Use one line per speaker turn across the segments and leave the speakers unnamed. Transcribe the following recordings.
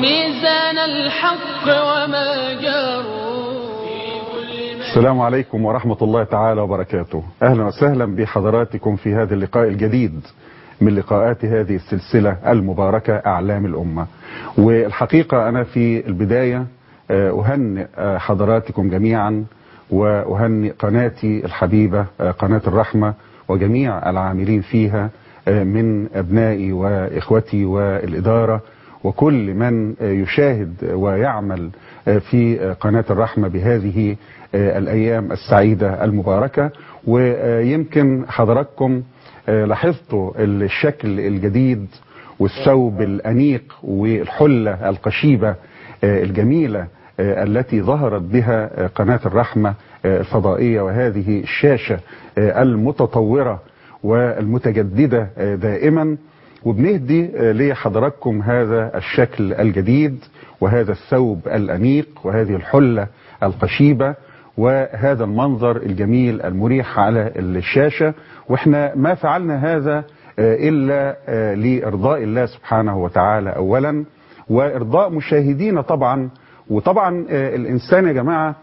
ميزان الحق وما جاروا
السلام عليكم ورحمة الله تعالى وبركاته أهلا وسهلا بحضراتكم في هذا اللقاء الجديد من لقاءات هذه السلسلة المباركة أعلام الأمة والحقيقة أنا في البداية أهنئ حضراتكم جميعا وأهنئ قناتي الحبيبة قناة الرحمة وجميع العاملين فيها من أبنائي وإخوتي والإدارة وكل من يشاهد ويعمل في قناة الرحمة بهذه الأيام السعيدة المباركة ويمكن حضراتكم لاحظتوا الشكل الجديد والثوب الأنيق والحلة القشيبة الجميلة التي ظهرت بها قناة الرحمة الفضائية وهذه الشاشة المتطورة والمتجددة دائما وبنهدي لحضراتكم هذا الشكل الجديد وهذا الثوب الأنيق وهذه الحلة القشيبة وهذا المنظر الجميل المريح على الشاشة واحنا ما فعلنا هذا إلا لإرضاء الله سبحانه وتعالى أولا وإرضاء مشاهدينا طبعا وطبعا الإنسان يا جماعة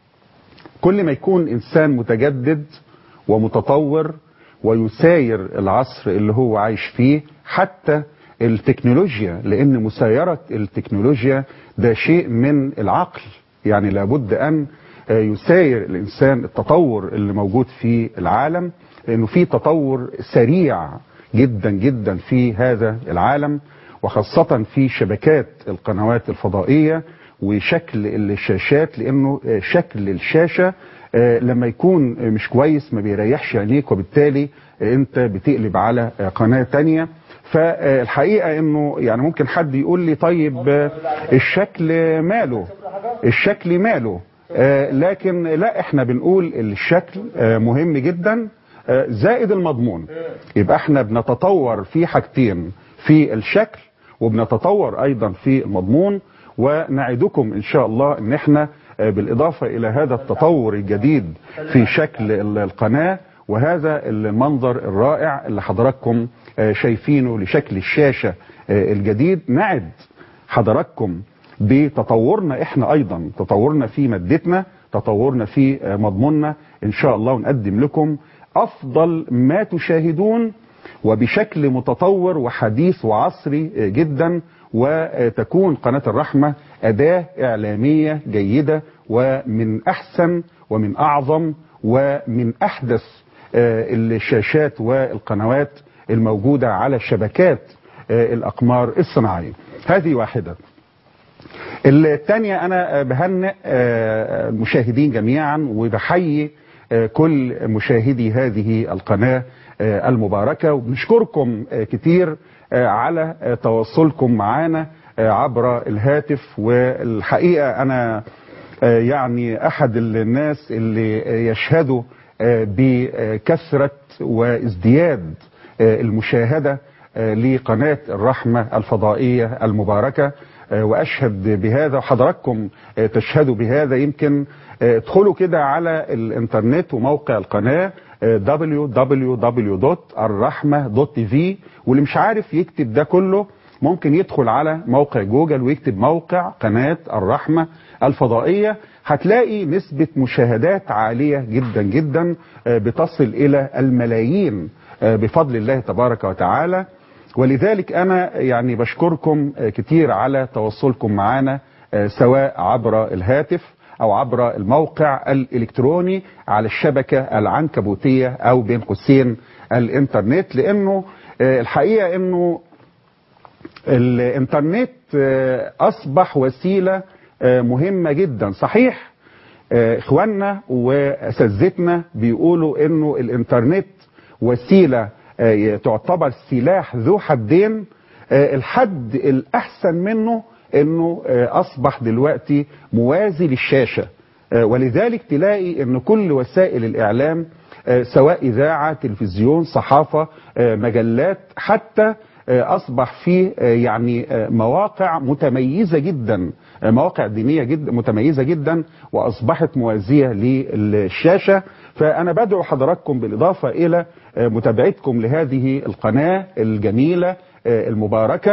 كل ما يكون إنسان متجدد ومتطور ويساير العصر اللي هو عايش فيه حتى التكنولوجيا لأن مسايرة التكنولوجيا ده شيء من العقل يعني لابد أن يساير الإنسان التطور اللي موجود في العالم لأنه في تطور سريع جدا جدا في هذا العالم وخاصة في شبكات القنوات الفضائية وشكل الشاشات لأنه شكل الشاشة لما يكون مش كويس ما بيريحش عينيك وبالتالي انت بتقلب على قناة تانية فالحقيقة انه يعني ممكن حد يقول لي طيب الشكل ماله الشكل ماله لكن لا احنا بنقول الشكل مهم جدا زائد المضمون يبقى احنا بنتطور في حاجتين في الشكل وبنتطور ايضا في المضمون ونعدكم ان شاء الله ان احنا بالاضافة الى هذا التطور الجديد في شكل القناة وهذا المنظر الرائع اللي حضراتكم شايفينه لشكل الشاشة الجديد نعد حضراتكم بتطورنا احنا ايضا تطورنا في مادتنا تطورنا في مضموننا ان شاء الله ونقدم لكم افضل ما تشاهدون وبشكل متطور وحديث وعصري جدا وتكون قناة الرحمة أداة إعلامية جيدة ومن أحسن ومن أعظم ومن أحدث الشاشات والقنوات الموجودة على شبكات الأقمار الصناعية هذه واحدة الثانية أنا بهنئ المشاهدين جميعا وبحيي كل مشاهدي هذه القناة المباركة وبنشكركم كتير على تواصلكم معنا عبر الهاتف والحقيقة أنا يعني أحد الناس اللي يشهدوا بكثرة وازدياد المشاهدة لقناة الرحمة الفضائية المباركة وأشهد بهذا وحضراتكم تشهدوا بهذا يمكن ادخلوا كده على الانترنت وموقع القناة www.الرحمة.tv واللي مش عارف يكتب ده كله ممكن يدخل على موقع جوجل ويكتب موقع قناة الرحمة الفضائية هتلاقي نسبة مشاهدات عالية جدا جدا بتصل إلى الملايين بفضل الله تبارك وتعالى ولذلك أنا يعني بشكركم كتير على تواصلكم معنا سواء عبر الهاتف او عبر الموقع الالكتروني على الشبكة العنكبوتية او بين قوسين الانترنت لانه الحقيقة انه الانترنت اصبح وسيلة مهمة جدا صحيح اخواننا واساتذتنا بيقولوا انه الانترنت وسيلة تعتبر سلاح ذو حدين الحد الاحسن منه انه اصبح دلوقتي موازي للشاشة ولذلك تلاقي ان كل وسائل الاعلام سواء اذاعة تلفزيون صحافة مجلات حتى اصبح فيه يعني مواقع متميزة جدا مواقع دينية جدا متميزة جدا واصبحت موازية للشاشة فانا بدعو حضراتكم بالاضافة الى متابعتكم لهذه القناة الجميلة المباركة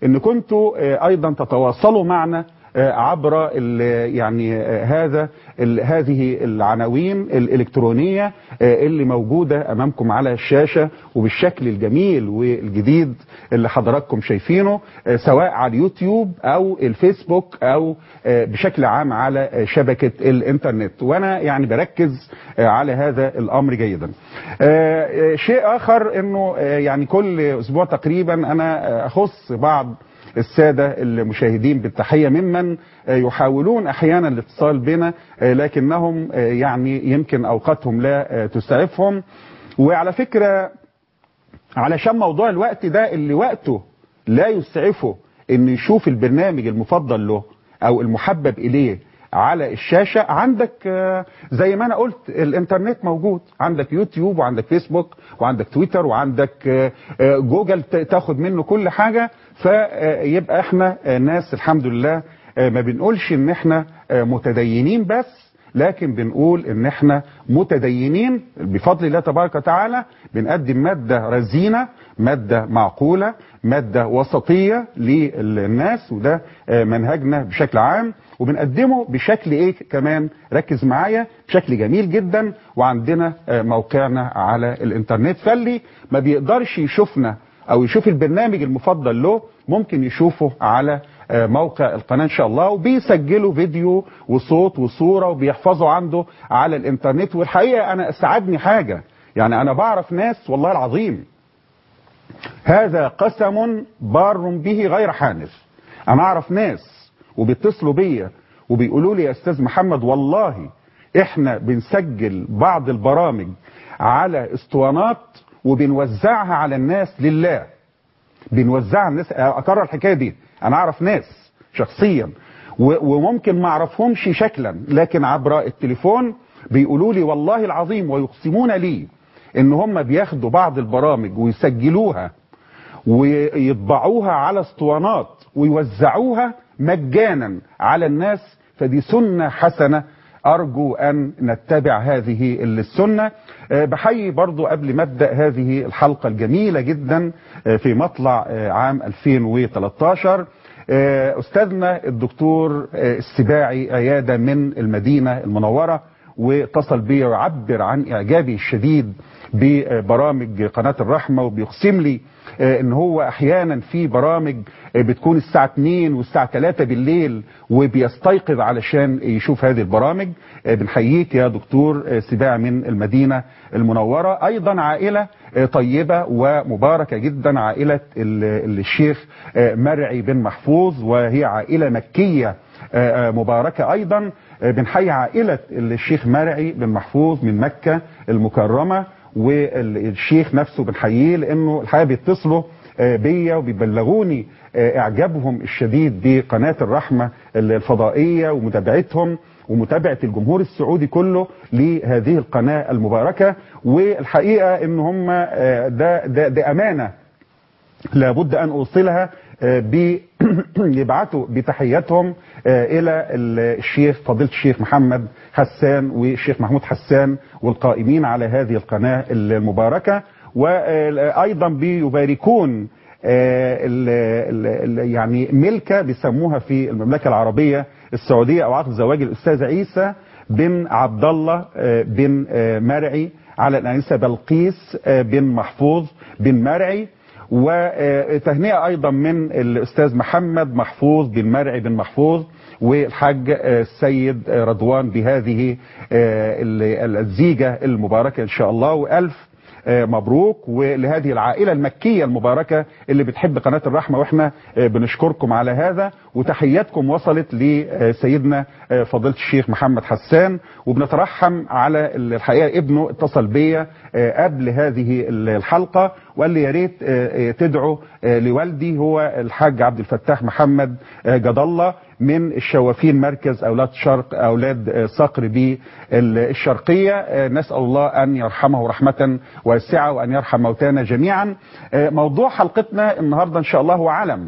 ان كنتوا آه، ايضا تتواصلوا معنا آه، عبر ال- يعني آه، هذا ال- هذه العناوين الإلكترونية آه، اللي موجودة أمامكم على الشاشة وبالشكل الجميل والجديد اللي حضراتكم شايفينه آه، سواء على اليوتيوب أو الفيسبوك أو آه، بشكل عام على آه، شبكة الإنترنت وأنا يعني بركز آه، على هذا الأمر جيدا آه، آه، شيء آخر أنه آه، يعني كل أسبوع تقريبا أنا آه، أخص بعض السادة المشاهدين بالتحية ممن يحاولون أحيانا الاتصال بنا لكنهم يعني يمكن أوقاتهم لا تسعفهم وعلى فكرة علشان موضوع الوقت ده اللي وقته لا يسعفه انه يشوف البرنامج المفضل له او المحبب اليه على الشاشة عندك آه، زي ما انا قلت الانترنت موجود عندك يوتيوب وعندك فيسبوك وعندك تويتر وعندك آه، آه، جوجل ت- تاخد منه كل حاجة فيبقى احنا آه، ناس الحمد لله آه، ما بنقولش ان احنا آه، متدينين بس لكن بنقول ان احنا متدينين بفضل الله تبارك وتعالى بنقدم مادة رزينة مادة معقولة مادة وسطية للناس وده آه، منهجنا بشكل عام وبنقدمه بشكل ايه كمان ركز معايا بشكل جميل جدا وعندنا آه، موقعنا على الانترنت فاللي ما بيقدرش يشوفنا او يشوف البرنامج المفضل له ممكن يشوفه على آه، موقع القناة ان شاء الله وبيسجلوا فيديو وصوت وصورة وبيحفظوا عنده على الانترنت والحقيقة انا اسعدني حاجة يعني انا بعرف ناس والله العظيم هذا قسم بار به غير حانث انا اعرف ناس وبيتصلوا بيا وبيقولوا لي يا استاذ محمد والله احنا بنسجل بعض البرامج على اسطوانات وبنوزعها على الناس لله بنوزعها على الناس اكرر الحكايه دي انا اعرف ناس شخصيا و- وممكن ما اعرفهمش شكلا لكن عبر التليفون بيقولوا لي والله العظيم ويقسمون لي ان هم بياخدوا بعض البرامج ويسجلوها ويطبعوها على اسطوانات ويوزعوها مجانا على الناس فدي سنة حسنة أرجو أن نتبع هذه السنة آه، بحيي برضو قبل ما أبدأ هذه الحلقة الجميلة جدا آه، في مطلع آه، عام 2013 آه، أستاذنا الدكتور آه، السباعي عيادة من المدينة المنورة واتصل بي يعبر عن إعجابه الشديد ببرامج قناة الرحمة وبيقسم لي آه، ان هو احيانا في برامج آه، بتكون الساعة 2 والساعة 3 بالليل وبيستيقظ علشان يشوف هذه البرامج آه، بنحييك يا دكتور آه، سباع من المدينة المنورة ايضا عائلة آه، طيبة ومباركة جدا عائلة ال- الشيخ آه، مرعي بن محفوظ وهي عائلة مكية آه، آه، مباركة ايضا آه، بنحيي عائلة الشيخ مرعي بن محفوظ من مكة المكرمة والشيخ نفسه بنحييه لانه الحقيقه بيتصلوا آه، بيا وبيبلغوني آه، اعجابهم الشديد بقناه الرحمه الفضائيه ومتابعتهم ومتابعه الجمهور السعودي كله لهذه القناه المباركه والحقيقه ان هم آه، ده ده ده امانه لابد ان اوصلها آه، ب يبعتوا بتحياتهم آه، الى ال- الشيخ فضيله الشيخ محمد حسان والشيخ محمود حسان والقائمين على هذه القناه المباركه وايضا بيباركون آه، ال- ال- ال- يعني ملكه بيسموها في المملكه العربيه السعوديه او عقد زواج الاستاذ عيسى بن عبد الله آه، بن آه، مرعي على الانسه بلقيس آه، بن محفوظ بن مرعي وتهنئة أيضا من الأستاذ محمد محفوظ بن مرعي بن محفوظ والحاج آه، السيد آه، رضوان بهذه آه، ال- الزيجة المباركة إن شاء الله وألف آه، مبروك ولهذه العائلة المكية المباركة اللي بتحب قناة الرحمة واحنا آه، بنشكركم على هذا وتحياتكم وصلت لسيدنا آه، فضيلة الشيخ محمد حسان وبنترحم على الحقيقة ابنه اتصل بيا آه، قبل هذه الحلقة وقال لي يا ريت آه، آه، تدعوا آه، لوالدي هو الحاج عبد الفتاح محمد آه، جد الله من الشوافين مركز اولاد شرق اولاد آه، صقر بالشرقيه آه، نسال الله ان يرحمه رحمه واسعه وان يرحم موتانا جميعا آه، موضوع حلقتنا النهارده ان شاء الله هو علم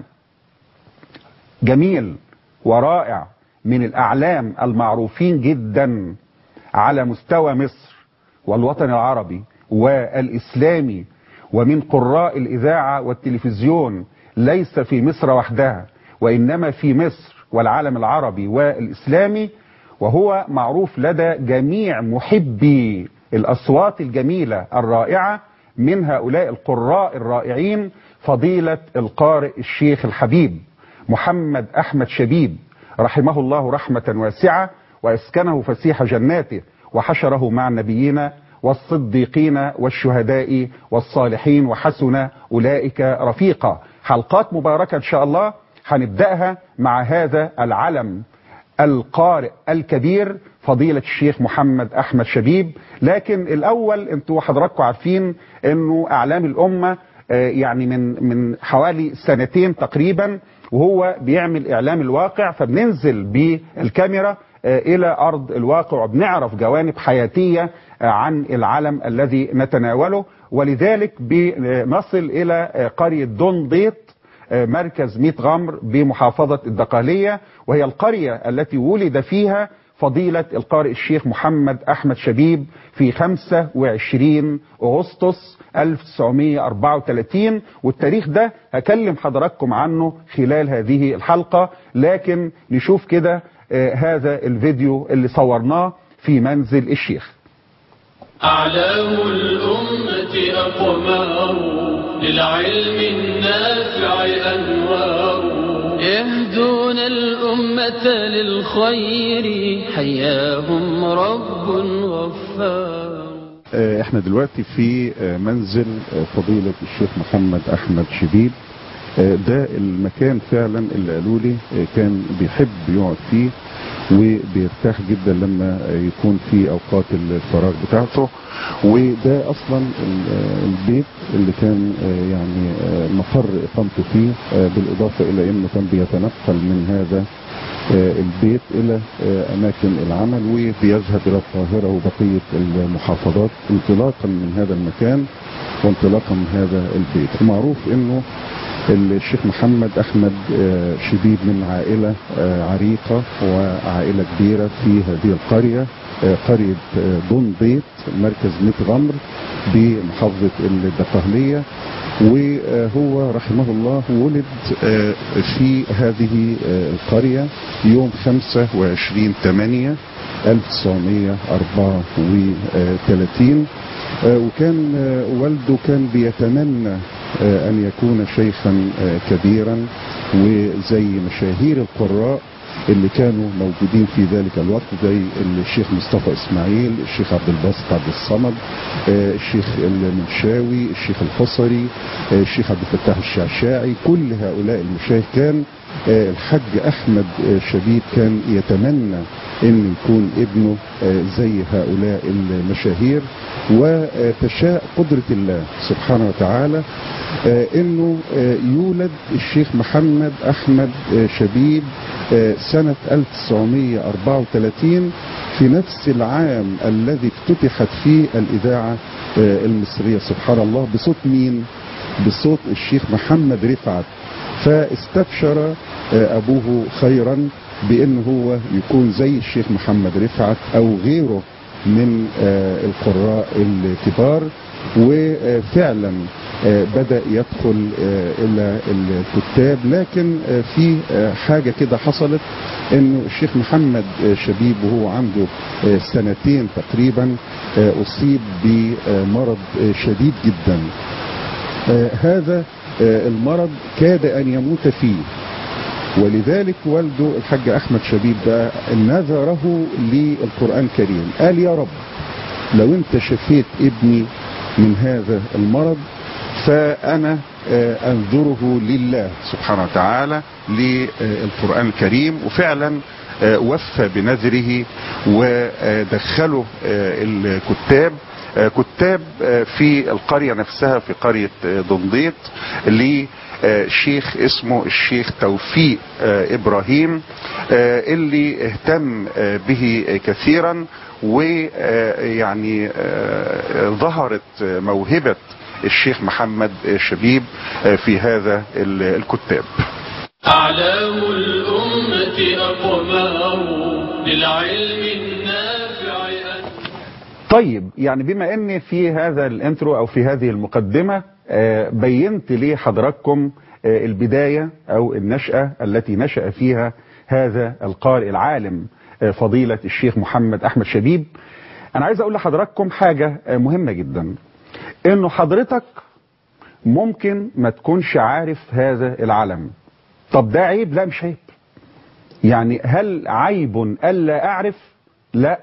جميل ورائع من الاعلام المعروفين جدا على مستوى مصر والوطن العربي والاسلامي ومن قراء الاذاعه والتلفزيون ليس في مصر وحدها وإنما في مصر والعالم العربي والإسلامي وهو معروف لدى جميع محبي الأصوات الجميلة الرائعة من هؤلاء القراء الرائعين فضيلة القارئ الشيخ الحبيب محمد أحمد شبيب رحمه الله رحمة واسعة وأسكنه فسيح جناته وحشره مع النبيين والصديقين والشهداء والصالحين وحسن أولئك رفيقا حلقات مباركة إن شاء الله هنبدأها مع هذا العلم القارئ الكبير فضيلة الشيخ محمد أحمد شبيب لكن الأول انتوا حضراتكم عارفين أنه أعلام الأمة يعني من من حوالي سنتين تقريبا وهو بيعمل إعلام الواقع فبننزل بالكاميرا إلى أرض الواقع وبنعرف جوانب حياتية عن العلم الذي نتناوله ولذلك بنصل إلى قرية دنديط مركز ميت غمر بمحافظة الدقهلية وهي القرية التي ولد فيها فضيلة القارئ الشيخ محمد أحمد شبيب في 25 أغسطس 1934 والتاريخ ده هكلم حضراتكم عنه خلال هذه الحلقة لكن نشوف كده هذا الفيديو اللي صورناه في منزل الشيخ
أعلام الأمة أقمار للعلم النافع أنوار يهدون الأمة للخير حياهم رب غفار
احنا دلوقتي في منزل فضيلة الشيخ محمد أحمد شبيب ده المكان فعلا اللي قالوا لي كان بيحب يقعد فيه وبيرتاح جدا لما يكون في اوقات الفراغ بتاعته وده اصلا البيت اللي كان يعني مقر اقامته فيه بالاضافه الى انه كان بيتنقل من هذا البيت الى اماكن العمل وبيذهب الى القاهره وبقيه المحافظات انطلاقا من هذا المكان وانطلاقا من هذا البيت ومعروف انه الشيخ محمد احمد شبيب من عائله عريقه وعائله كبيره في هذه القريه قريه دنديط مركز ميت غمر بمحافظه الدقهليه وهو رحمه الله ولد في هذه القريه يوم 25 8 1934 وكان والده كان بيتمنى أن يكون شيخا كبيرا وزي مشاهير القراء اللي كانوا موجودين في ذلك الوقت زي الشيخ مصطفى اسماعيل الشيخ عبد الباسط عبد الصمد الشيخ المنشاوي الشيخ الحصري الشيخ عبد الفتاح الشعشاعي كل هؤلاء المشايخ كان الحاج احمد شبيب كان يتمنى ان يكون ابنه زي هؤلاء المشاهير وتشاء قدرة الله سبحانه وتعالى انه يولد الشيخ محمد احمد شبيب سنة 1934 في نفس العام الذي افتتحت فيه الاذاعة المصرية سبحان الله بصوت مين بصوت الشيخ محمد رفعت فاستبشر ابوه خيرا بان هو يكون زي الشيخ محمد رفعت او غيره من القراء الكبار وفعلا بدأ يدخل الى الكتاب لكن في حاجة كده حصلت انه الشيخ محمد شبيب وهو عنده سنتين تقريبا اصيب بمرض شديد جدا هذا المرض كاد ان يموت فيه ولذلك والده الحاج احمد شبيب ده نذره للقران الكريم قال يا رب لو انت شفيت ابني من هذا المرض فانا انذره لله سبحانه وتعالى للقران الكريم وفعلا وفى بنذره ودخله الكتاب كتاب في القرية نفسها في قرية دنديط لشيخ اسمه الشيخ توفيق إبراهيم اللي اهتم به كثيرا ويعني ظهرت موهبة الشيخ محمد شبيب في هذا الكتاب
أعلام الأمة أقمار للعلم النافع
طيب يعني بما ان في هذا الانترو او في هذه المقدمة بينت لحضراتكم آه، البداية أو النشأة التي نشأ فيها هذا القارئ العالم آه، فضيلة الشيخ محمد أحمد شبيب أنا عايز أقول لحضراتكم حاجة آه، مهمة جدا إنه حضرتك ممكن ما تكونش عارف هذا العلم طب ده عيب لا مش عيب يعني هل عيب ألا أعرف لا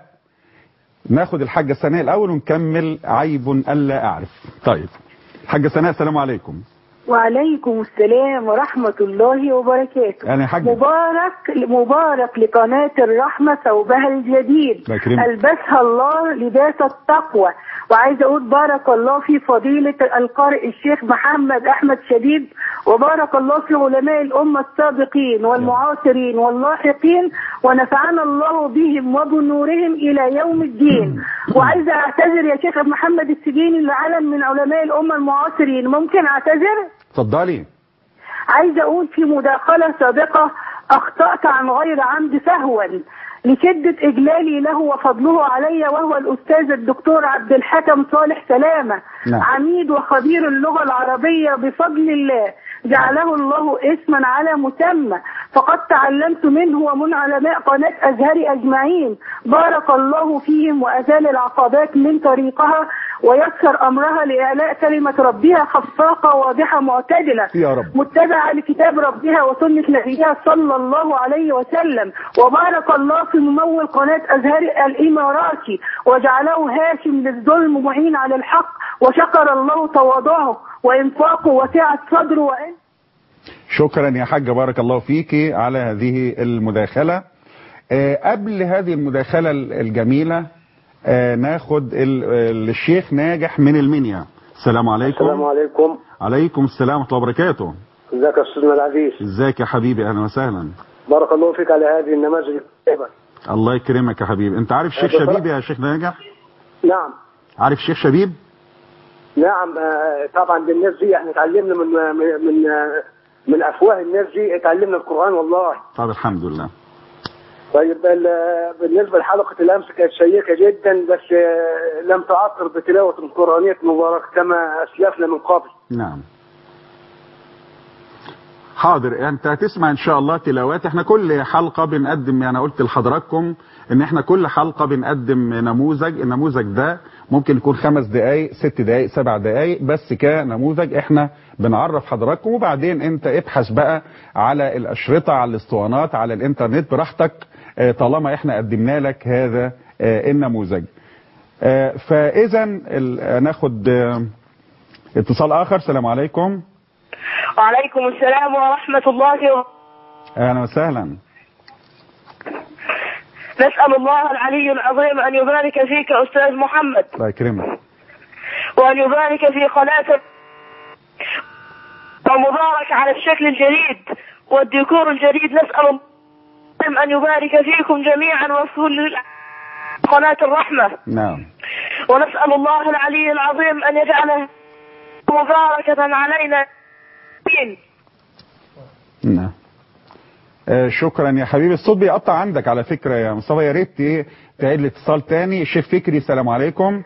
ناخد الحاجة سناء الأول ونكمل عيب ألا أعرف طيب حاجة سناء السلام عليكم
وعليكم السلام ورحمة الله وبركاته
أنا حاج
مبارك مبارك لقناة الرحمة ثوبها الجديد
الله يكرمك.
ألبسها الله لباس التقوى وعايز أقول بارك الله في فضيلة القارئ الشيخ محمد أحمد شبيب وبارك الله في علماء الأمة السابقين والمعاصرين واللاحقين ونفعنا الله بهم وبنورهم إلى يوم الدين وعايزة أعتذر يا شيخ محمد السجيني لعلم من علماء الأمة المعاصرين ممكن أعتذر؟
اتفضلي
عايزة أقول في مداخلة سابقة أخطأت عن غير عمد سهوا لشدة إجلالي له وفضله علي وهو الأستاذ الدكتور عبد الحكم صالح سلامة
نعم.
عميد وخبير اللغة العربية بفضل الله جعله الله اسما على مسمى فقد تعلمت منه ومن علماء قناة أزهر أجمعين بارك الله فيهم وأزال العقبات من طريقها ويسر أمرها لإعلاء كلمة ربها خفاقة واضحة معتدلة
يا رب
متبعة لكتاب ربها وسنة نبيها صلى الله عليه وسلم وبارك الله في ممول قناة أزهر الإماراتي وجعله هاشم للظلم معين على الحق وشكر الله تواضعه وإنفاقه وسعة صدره وإن
شكرا يا حاجة بارك الله فيك على هذه المداخلة آه، قبل هذه المداخلة الجميلة آه، ناخد ال- ال- الشيخ ناجح من المنيا السلام عليكم
السلام عليكم
عليكم السلام ورحمة الله وبركاته
ازيك يا استاذنا العزيز
ازيك يا حبيبي اهلا وسهلا
بارك الله فيك على هذه النماذج الطيبه
الله يكرمك يا حبيبي انت عارف الشيخ
أهلا.
شبيب يا شيخ ناجح
نعم
عارف الشيخ شبيب
نعم آه، طبعا دي الناس دي احنا اتعلمنا من من من, آه، من افواه الناس دي اتعلمنا القران والله
طب الحمد لله
طيب ال- بالنسبه لحلقه الامس كانت شيقه جدا بس آه، لم تعطر بتلاوه قرانيه مبارك كما اسلفنا من قبل
نعم حاضر انت هتسمع ان شاء الله تلاوات احنا كل حلقة بنقدم يعني قلت لحضراتكم ان احنا كل حلقة بنقدم نموذج النموذج ده ممكن يكون خمس دقايق ست دقايق سبع دقايق بس كنموذج احنا بنعرف حضراتكم وبعدين انت ابحث بقى على الاشرطة على الاسطوانات على الانترنت براحتك اه، طالما احنا قدمنا لك هذا اه، النموذج اه، فاذا ال- ناخد اه، اتصال اخر السلام عليكم
وعليكم السلام ورحمة الله وبركاته
اهلا وسهلا
نسأل الله العلي العظيم أن يبارك فيك أستاذ محمد
الله يكرمك
وأن يبارك في قناته ومبارك على الشكل الجديد والديكور الجديد نسأل الله أن يبارك فيكم جميعا وكل قناة الرحمة
نعم
ونسأل الله العلي العظيم أن يجعله مباركة علينا
نعم آه شكرا يا حبيبي الصوت بيقطع عندك على فكرة يا مصطفى يا ريت ايه تعيد الاتصال تاني الشيخ فكري السلام عليكم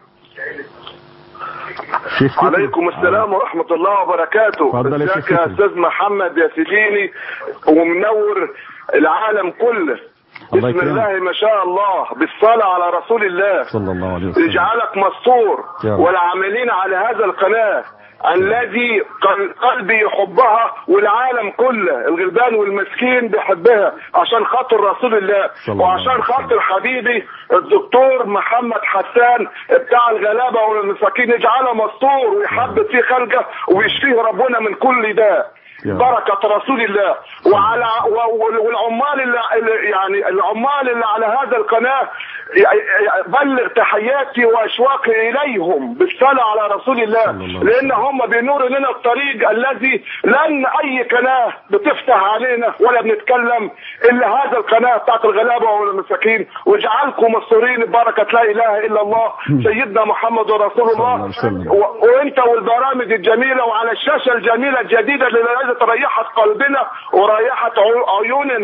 شيخ فكري.
عليكم السلام ورحمة الله وبركاته
اتفضل يا
ازيك
شيخ
يا
فكري.
استاذ محمد يا سيديني ومنور العالم كله
الله
بسم
يكرمك.
الله ما شاء الله بالصلاة على رسول الله
صلى الله عليه وسلم
يجعلك مستور
يا رب.
والعاملين على هذا القناة الذي قل- قلبي يحبها والعالم كله الغلبان والمسكين بيحبها عشان خاطر رسول الله
صلى الله عليه
وعشان
وسلم.
خاطر حبيبي الدكتور محمد حسان بتاع الغلابه والمساكين يجعله مستور ويحبب فيه خلقه ويشفيه ربنا من كل داء
يا رب.
بركة رسول الله وعلى و- وال- والعمال اللي اللي- يعني العمال اللي على هذا القناة ي- ي- بلغ تحياتي واشواقي اليهم بالصلاة على رسول الله
صلى الله عليه
لان هم بينوروا لنا الطريق الذي لن اي قناة بتفتح علينا ولا بنتكلم الا هذا القناة بتاعت الغلابة والمساكين واجعلكم مستورين ببركة لا اله الا الله سيدنا محمد رسول
صلى
الله
الله عليه وسلم.
و- وانت والبرامج الجميله وعلى الشاشه الجميله الجديده اللي لازم ريحت قلبنا وريحت عيو- عيوننا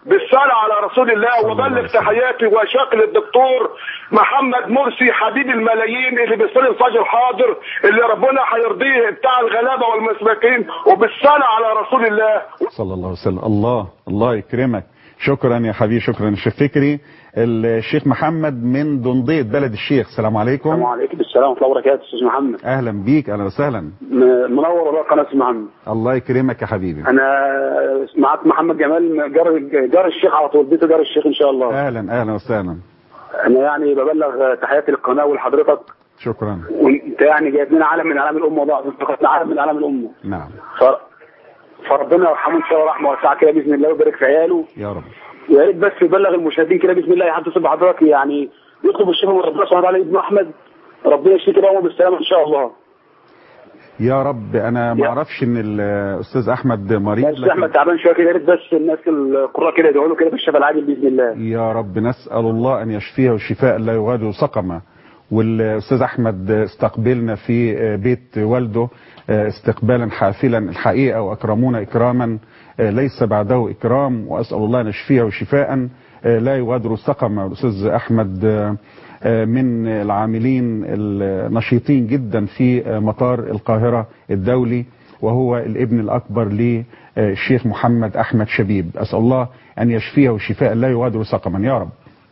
بالصلاة على رسول الله
صلى الله عليه
وبلغ
وسلم.
تحياتي وشكل الدكتور محمد مرسي حبيب الملايين اللي بيصلي الفجر حاضر اللي ربنا هيرضيه بتاع الغلابة والمساكين وبالصلاة على رسول الله
صلى الله عليه وسلم الله الله يكرمك شكرا يا حبيبي شكرا يا شيخ فكري الشيخ محمد من دندية بلد الشيخ السلام عليكم
السلام عليكم السلام ورحمه الله وبركاته استاذ محمد
اهلا بيك اهلا وسهلا
م- منور والله قناه استاذ محمد
الله يكرمك يا حبيبي
انا معاك محمد جمال جار جار الشيخ على طول بيته جار الشيخ ان شاء الله
اهلا اهلا وسهلا
انا يعني ببلغ تحياتي للقناه ولحضرتك
شكرا
وانت يعني جايب لنا علم من اعلام الامه والله انتقدنا علم من اعلام الامه
نعم
ف... فربنا يرحمه ان شاء الله رحمه واسعه كده باذن الله ويبارك في عياله
يا رب
ويا ريت بس يبلغ المشاهدين كده باذن الله يحدث بحضرتك يعني يطلب الشفاء من ربنا سبحانه وتعالى ابن احمد ربنا يشفيه كده وهو بالسلامه ان شاء الله
يا رب انا ما اعرفش ان الاستاذ احمد مريض
بس احمد تعبان شويه كده يا ريت بس الناس القراء كده يدعوا له كده بالشفاء العاجل باذن الله
يا رب نسأل الله أن يشفيه شفاء لا يغادر سقما والأستاذ أحمد استقبلنا في بيت والده استقبالا حافلا الحقيقة وأكرمونا إكراما ليس بعده إكرام وأسأل الله أن يشفيه شفاء لا يغادر سقما الأستاذ أحمد من العاملين النشيطين جدا في مطار القاهرة الدولي وهو الابن الأكبر للشيخ محمد أحمد شبيب أسأل الله أن يشفيه شفاء لا يغادر سقما يا رب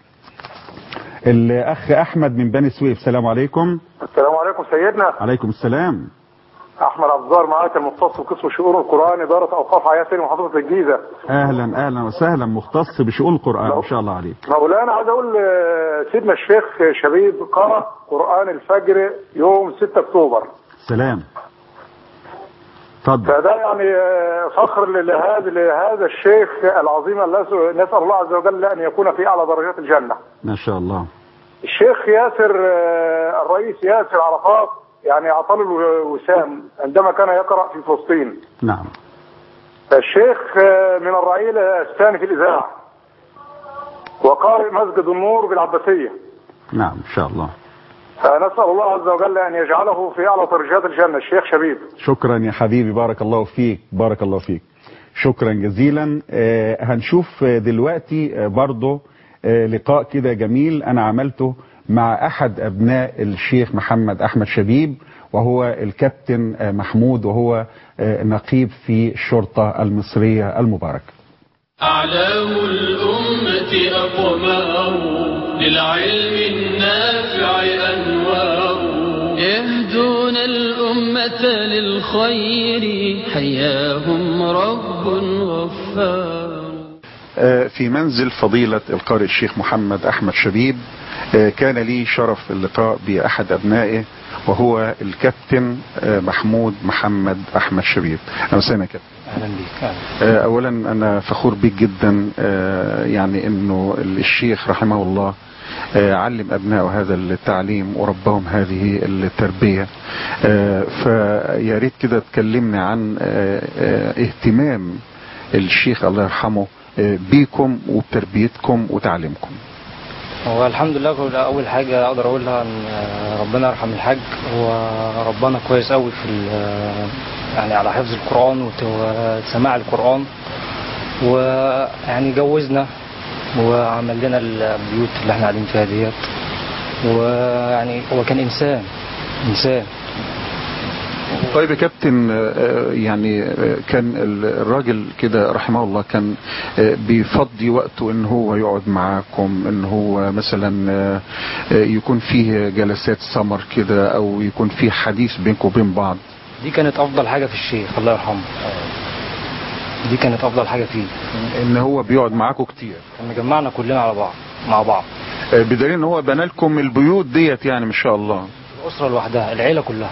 الأخ أحمد من بني سويف السلام عليكم
السلام عليكم سيدنا
عليكم السلام
احمد عبدالله معاك المختص بقسم شؤون القران اداره اوقاف عياسين محافظه الجيزه
أهلا أهلا وسهلا مختص بشؤون القرآن ما شاء الله عليك
مولانا عايز اقول آه، سيدنا الشيخ شبيب قرأ قران الفجر يوم 6 اكتوبر
سلام اتفضل
فده يعني آه، فخر لهذا لهذا الشيخ العظيم الذي نسال الله عز وجل ان يكون في اعلى درجات الجنه
ما شاء الله
الشيخ ياسر آه، الرئيس ياسر عرفات يعني اعطاه الوسام عندما كان يقرا في فلسطين
نعم
الشيخ آه، من الرعيل الثاني في الإذاعة وقارئ مسجد النور بالعباسية
نعم إن شاء الله
فنسأل الله عز وجل أن يجعله في أعلى درجات الجنة الشيخ شبيب
شكرا يا حبيبي بارك الله فيك بارك الله فيك شكرا جزيلا آه، هنشوف آه، دلوقتي آه، برضه آه، لقاء كده جميل انا عملته مع احد ابناء الشيخ محمد احمد شبيب وهو الكابتن آه، محمود وهو آه، نقيب في الشرطة المصرية المباركة
أعلام الأمة أقمار للعلم النافع أنوار يهدون الأمة للخير حياهم رب غفار
آه، في منزل فضيلة القارئ الشيخ محمد أحمد شبيب آه، كان لي شرف اللقاء بأحد أبنائه وهو الكابتن آه، محمود محمد أحمد شبيب أهلا وسهلا يا كابتن
اهلا بيك أهلا.
آه، اولا انا فخور بيك جدا آه، يعني انه الشيخ رحمه الله آه، علم ابنائه هذا التعليم وربهم هذه التربيه آه، فيا ريت كده تكلمنا عن آه، آه، اهتمام الشيخ الله يرحمه آه، بيكم وبتربيتكم وتعليمكم
هو الحمد لله كل- اول حاجه اقدر اقولها ان آه، ربنا يرحم الحاج هو ربنا كويس قوي في ال- يعني على حفظ القران وت- وسماع القران ويعني جوزنا وعمل لنا البيوت اللي احنا قاعدين فيها ديت ويعني هو كان انسان انسان
طيب يا كابتن آه، يعني آه، كان الراجل كده رحمه الله كان آه، بيفضي وقته ان هو يقعد معاكم ان هو مثلا آه، آه، يكون فيه جلسات سمر كده او يكون فيه حديث بينكم وبين بعض
دي كانت افضل حاجه في الشيخ الله يرحمه دي كانت افضل حاجه فيه
ان هو بيقعد معاكم كتير
كان مجمعنا كلنا على بعض مع بعض
آه، بدليل ان هو بنى لكم البيوت ديت يعني ما شاء الله
الأسرة لوحدها العيلة كلها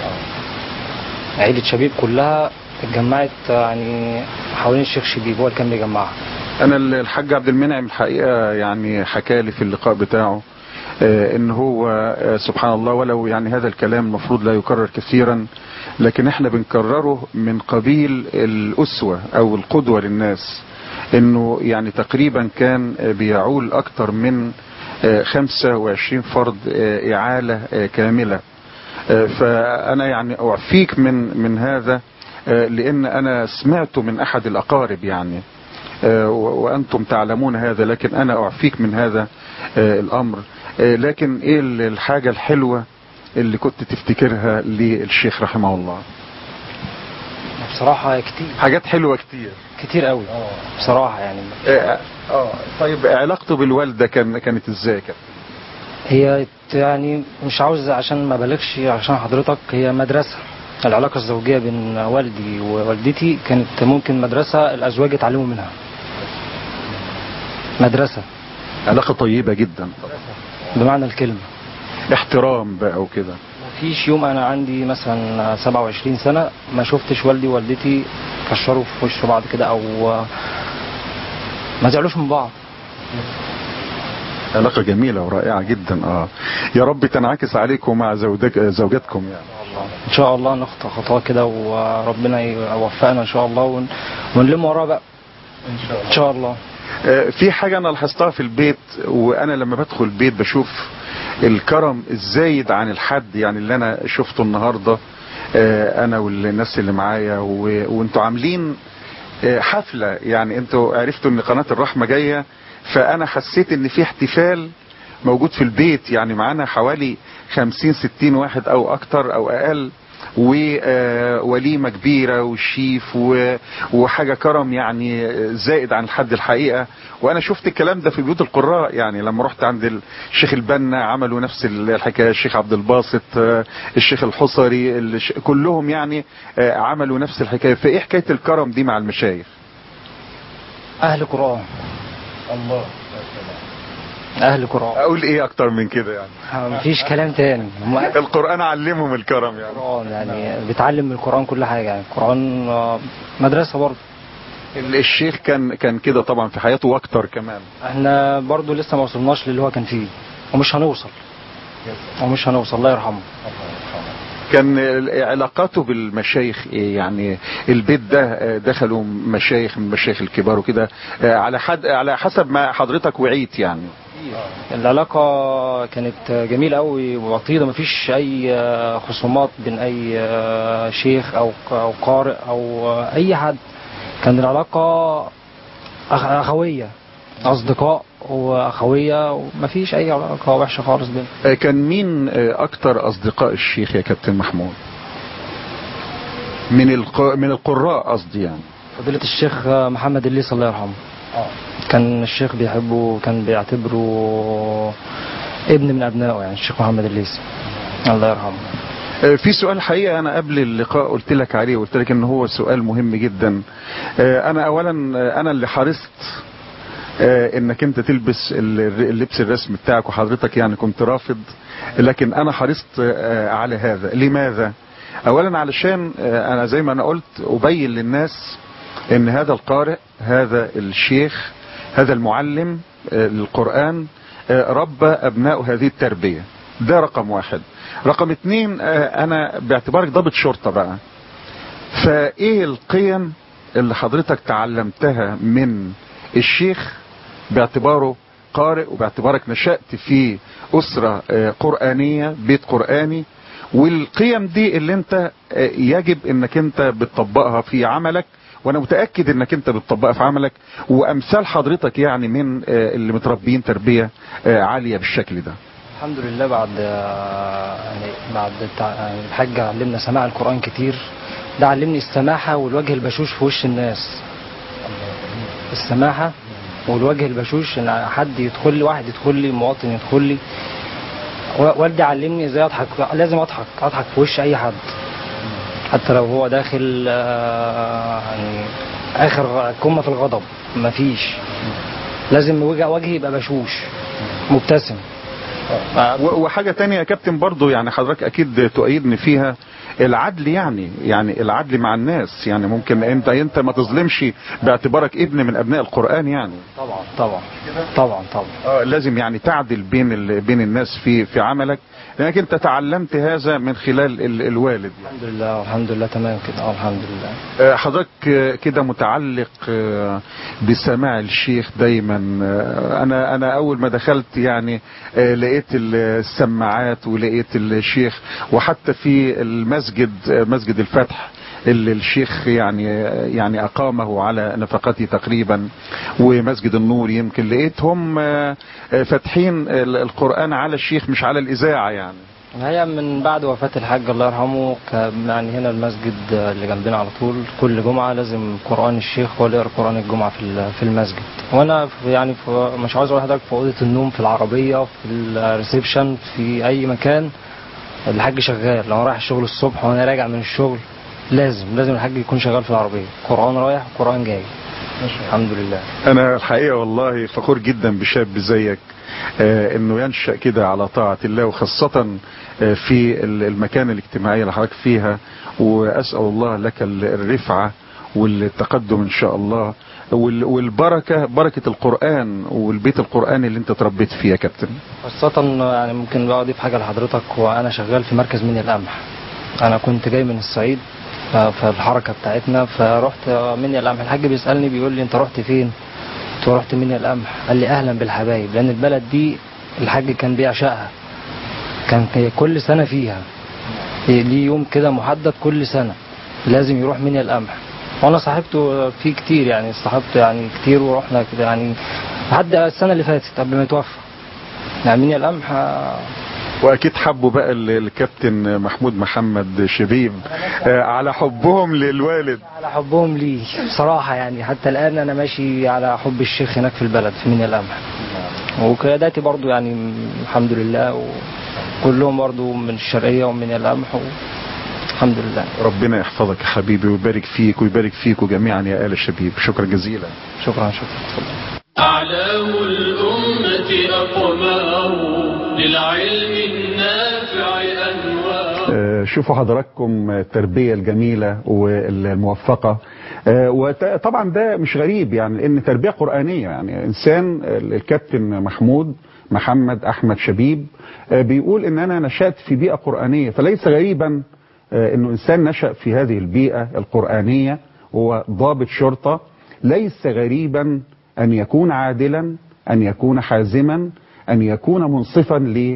عيلة شبيب كلها اتجمعت يعني حوالين الشيخ شبيب هو اللي كان بيجمعها
انا الحاج عبد المنعم الحقيقه يعني حكى لي في اللقاء بتاعه آه، ان هو آه، سبحان الله ولو يعني هذا الكلام المفروض لا يكرر كثيرا لكن احنا بنكرره من قبيل الاسوه او القدوه للناس انه يعني تقريبا كان آه، بيعول اكتر من آه، 25 فرد آه، اعاله آه، كامله آه، فانا يعني اعفيك من من هذا آه، لان انا سمعته من احد الاقارب يعني آه، و- وأنتم تعلمون هذا لكن أنا أعفيك من هذا آه، الأمر آه، لكن إيه ال- الحاجة الحلوة اللي كنت تفتكرها للشيخ رحمه الله
بصراحة كتير
حاجات حلوة كتير
كتير قوي بصراحة يعني
آه آه، طيب علاقته بالوالدة كان كانت ازاي كده
هي يعني مش عاوز عشان ما بلغش عشان حضرتك هي مدرسة العلاقة الزوجية بين والدي ووالدتي كانت ممكن مدرسة الأزواج يتعلموا منها مدرسة
علاقة طيبة جدا
بمعنى الكلمة
احترام بقى وكده
مفيش يوم أنا عندي مثلا 27 سنة ما شفتش والدي ووالدتي كشروا في وش بعض كده أو ما زعلوش من بعض
علاقة جميلة ورائعة جدا اه يا رب تنعكس عليكم مع زوجك زوجاتكم يعني
ان شاء الله نخطى خطوه كده وربنا يوفقنا ان شاء الله ون... ونلم وراه بقى ان شاء الله
آه، في حاجة أنا لاحظتها في البيت وأنا لما بدخل البيت بشوف الكرم الزايد عن الحد يعني اللي أنا شفته النهاردة آه، أنا والناس اللي معايا و- وأنتوا عاملين آه، حفلة يعني أنتوا عرفتوا إن قناة الرحمة جاية فأنا حسيت إن في احتفال موجود في البيت يعني معانا حوالي 50 60 واحد أو أكتر أو أقل ووليمة كبيرة والشيف و- وحاجة كرم يعني زائد عن الحد الحقيقة وأنا شفت الكلام ده في بيوت القراء يعني لما رحت عند الشيخ البنا عملوا نفس الحكاية الشيخ عبد الباسط آه، الشيخ الحصري الش- كلهم يعني آه، عملوا نفس الحكاية فإيه حكاية الكرم دي مع المشايخ
اهل قران
الله
اهل قران
أقول إيه أكتر من كده يعني
مفيش كلام تاني هم أهل
القرآن علمهم الكرم يعني
قران يعني بيتعلم من القران كل حاجه يعني القران آه، مدرسه برضه
ال- الشيخ كان كان كده طبعا في حياته واكتر كمان
احنا برضه لسه ما وصلناش للي هو كان فيه ومش هنوصل ومش هنوصل الله يرحمه
كان ال- علاقاته بالمشايخ إيه يعني البيت ده آه، دخلوا مشايخ من المشايخ الكبار وكده آه، على حد على حسب ما حضرتك وعيت يعني
العلاقة كانت جميلة قوي ووطيدة مفيش أي خصومات بين أي شيخ أو أو قارئ أو أي حد كان العلاقة أخ- أخوية أصدقاء وأخوية ومفيش أي علاقة وحشة خالص بينهم
آه، كان مين آه، اكتر اصدقاء الشيخ يا كابتن محمود من الق... من القراء قصدي يعني
فضيلة الشيخ محمد الليث الله يرحمه كان الشيخ بيحبه وكان بيعتبره ابن من أبنائه يعني الشيخ محمد الليث الله يرحمه
آه، في سؤال حقيقة أنا قبل اللقاء قلت لك عليه قلت لك إن هو سؤال مهم جدا آه، أنا أولا آه، أنا اللي حرصت آه، انك انت تلبس ال- اللبس الرسمي بتاعك وحضرتك يعني كنت رافض لكن انا حرصت آه، على هذا لماذا اولا علشان آه، انا زي ما انا قلت ابين للناس ان هذا القارئ هذا الشيخ هذا المعلم آه، للقرآن آه، ربى ابناء هذه التربية ده رقم واحد رقم اتنين آه، انا باعتبارك ضابط شرطة بقى فايه القيم اللي حضرتك تعلمتها من الشيخ باعتباره قارئ وباعتبارك نشأت في أسرة آه، قرآنية بيت قرآني والقيم دي اللي انت آه، يجب انك انت بتطبقها في عملك وانا متأكد انك انت بتطبقها في عملك وامثال حضرتك يعني من آه، اللي متربيين تربية آه، عالية بالشكل ده
الحمد لله بعد يعني بعد التع- يعني الحاج علمنا سماع القرآن كتير ده علمني السماحة والوجه البشوش في وش الناس السماحة والوجه البشوش ان حد يدخل لي واحد يدخل لي مواطن يدخل لي و- والدي علمني ازاي اضحك لازم اضحك اضحك في وش اي حد حتى لو هو داخل آه، يعني اخر قمة في الغضب مفيش لازم وجه وجهي يبقى بشوش مبتسم
و- وحاجة تانية يا كابتن برضو يعني حضرتك اكيد تؤيدني فيها العدل يعني يعني العدل مع الناس يعني ممكن انت انت ما تظلمش باعتبارك ابن من ابناء القرآن يعني
طبعا طبعا طبعا طبعا
آه، لازم يعني تعدل بين ال... بين الناس في في عملك لانك انت تعلمت هذا من خلال ال... الوالد يعني.
الحمد لله الحمد لله تمام كده اه الحمد لله
آه، حضرتك آه، كده متعلق آه، بسماع الشيخ دايما آه، انا انا اول ما دخلت يعني آه، لقيت السماعات ولقيت الشيخ وحتى في المسجد آه، مسجد الفتح اللي الشيخ يعني يعني اقامه على نفقته تقريبا ومسجد النور يمكن لقيتهم آه، آه، فاتحين ال- القران على الشيخ مش على الاذاعه يعني
هي من بعد وفاة الحاج الله يرحمه ك- يعني هنا المسجد اللي جنبنا على طول كل جمعة لازم قرآن الشيخ هو اللي يقرأ قرآن الجمعة في ال- في المسجد وأنا في- يعني في مش عاوز أقول لحضرتك في أوضة النوم في العربية في الريسبشن في أي مكان الحاج شغال لو رايح الشغل الصبح وأنا راجع من الشغل لازم لازم الحاج يكون شغال في العربية قرآن رايح وقرآن جاي الحمد لله
انا الحقيقه والله فخور جدا بشاب زيك آه، انه ينشا كده على طاعه الله وخاصه آه، في ال- المكان الاجتماعي اللي حضرتك فيها واسال الله لك ال- الرفعه والتقدم ان شاء الله وال- والبركه بركه القران والبيت القراني اللي انت تربيت فيه يا كابتن
خاصة يعني ممكن بقى أضيف حاجة لحضرتك وأنا شغال في مركز من القمح أنا كنت جاي من الصعيد ف- في الحركة بتاعتنا فرحت من القمح الحاج بيسألني بيقول لي أنت رحت فين؟ قلت له رحت من القمح قال لي أهلا بالحبايب لأن البلد دي الحاج كان بيعشقها كان كل سنة فيها ليه يوم كده محدد كل سنة لازم يروح من القمح وانا صاحبته فيه كتير يعني صاحبته يعني كتير ورحنا كده يعني لحد السنة اللي فاتت قبل ما يتوفى يعني من القمح آه،
واكيد حبوا بقى ال- الكابتن محمود محمد شبيب آه، على حبهم للوالد
على حبهم ليه بصراحة يعني حتى الآن أنا ماشي على حب الشيخ هناك في البلد في من القمح وقياداتي برضو يعني م- الحمد لله وكلهم برضو من الشرقية ومن القمح و... الحمد لله
ربنا يحفظك يا حبيبي ويبارك فيك ويبارك فيكم جميعا يا آل الشبيب شكرا جزيلا
شكرا شكرا اتفضل.
أعلام الأمة أقمار للعلم النافع أنوار
آه، شوفوا حضراتكم التربية الجميلة والموفقة آه، وطبعا ده مش غريب يعني ان تربية قرآنية يعني انسان الكابتن محمود محمد احمد شبيب آه، بيقول ان انا نشأت في بيئة قرآنية فليس غريبا آه، انه انسان نشأ في هذه البيئة القرآنية هو ضابط شرطة ليس غريبا ان يكون عادلا ان يكون حازما ان يكون منصفا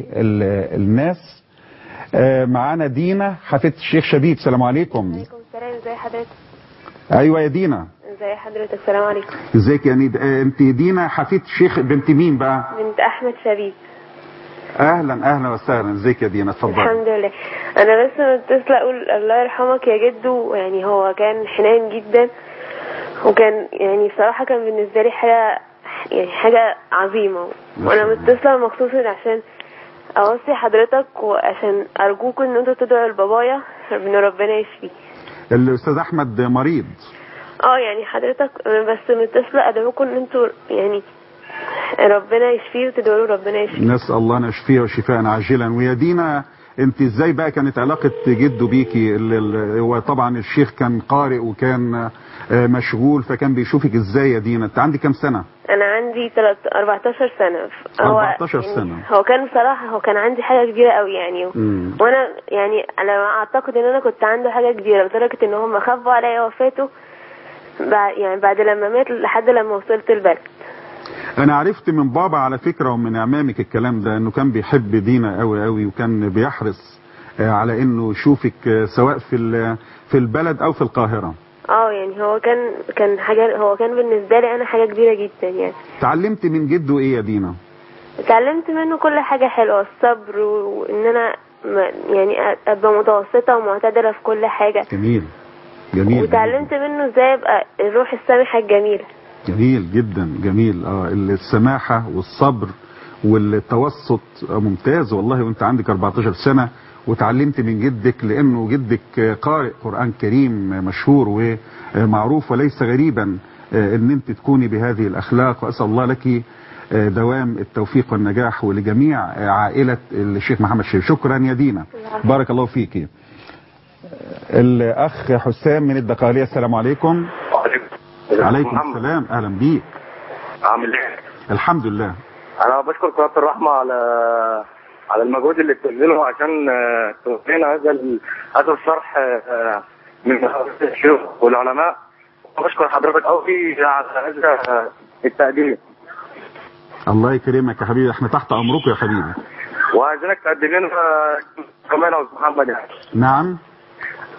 للناس آه، معانا دينا حفيدة الشيخ شبيب السلام عليكم
عليكم السلام ازي حضرتك
ايوه يا دينا
ازي حضرتك السلام عليكم
ازيك يا نيد آه، انت دينا حفيدة الشيخ بنت مين بقى
بنت احمد شبيب
اهلا اهلا وسهلا ازيك يا دينا اتفضل
الحمد لله انا بس متصله اقول الله يرحمك يا جدو يعني هو كان حنين جدا وكان يعني بصراحه كان بالنسبه لي حاجه يعني حاجه عظيمه وانا متصله مخصوص عشان اوصي حضرتك وعشان ارجوكم ان انتوا تدعوا لبابايا ان ربنا يشفيه
الاستاذ احمد مريض
اه يعني حضرتك أنا بس متصله ادعوكم ان انتوا يعني ربنا يشفيه وتدعوا له ربنا يشفيه
نسال الله ان يشفيه وشفاء عاجلا ويا دينا انت ازاي بقى كانت علاقة جده بيكي ال- ال- هو طبعا الشيخ كان قارئ وكان آه، مشغول فكان بيشوفك ازاي يا دينا انت عندك كام سنة
انا عندي تلات 14 سنه ف- هو
14
يعني
سنة.
هو كان بصراحه هو كان عندي حاجه كبيره قوي يعني
مم.
وانا يعني انا اعتقد ان انا كنت عنده حاجه كبيره لدرجه ان هم خافوا عليا وفاته بعد يعني بعد لما مات لحد لما وصلت البلد
انا عرفت من بابا على فكرة ومن اعمامك الكلام ده انه كان بيحب دينا قوي قوي وكان بيحرص آه، على انه يشوفك آه، سواء في ال- في البلد او في القاهرة
اه يعني هو كان كان حاجه هو كان بالنسبه لي انا حاجه كبيره جدا يعني
تعلمت من جده ايه يا دينا
اتعلمت منه كل حاجه حلوه الصبر و- وان انا ما- يعني ابقى متوسطه ومعتدله في كل حاجه
جميل جميل
وتعلمت منه ازاي ابقى الروح السامحه الجميله
جميل جدا جميل اه السماحة والصبر والتوسط آه، ممتاز والله وانت عندك 14 سنة وتعلمت من جدك لانه جدك قارئ قرآن كريم مشهور ومعروف وليس غريبا آه، ان انت تكوني بهذه الاخلاق واسال الله لك آه، دوام التوفيق والنجاح ولجميع آه، عائلة الشيخ محمد شريف شكرا يا دينا بارك الله فيك الاخ حسام من الدقهلية السلام عليكم عليكم السلام اهلا بيك
عامل ايه؟
الحمد لله
انا بشكر قناه الرحمه على على المجهود اللي بتبذله عشان آه، توفينا هذا ال- هذا الشرح آه، من الشيوخ والعلماء وبشكر حضرتك قوي على هذا التقديم
الله يكرمك يا حبيبي احنا تحت امركم يا حبيبي
وعايزينك تقدم لنا كمان يا أستاذ محمد يعني
نعم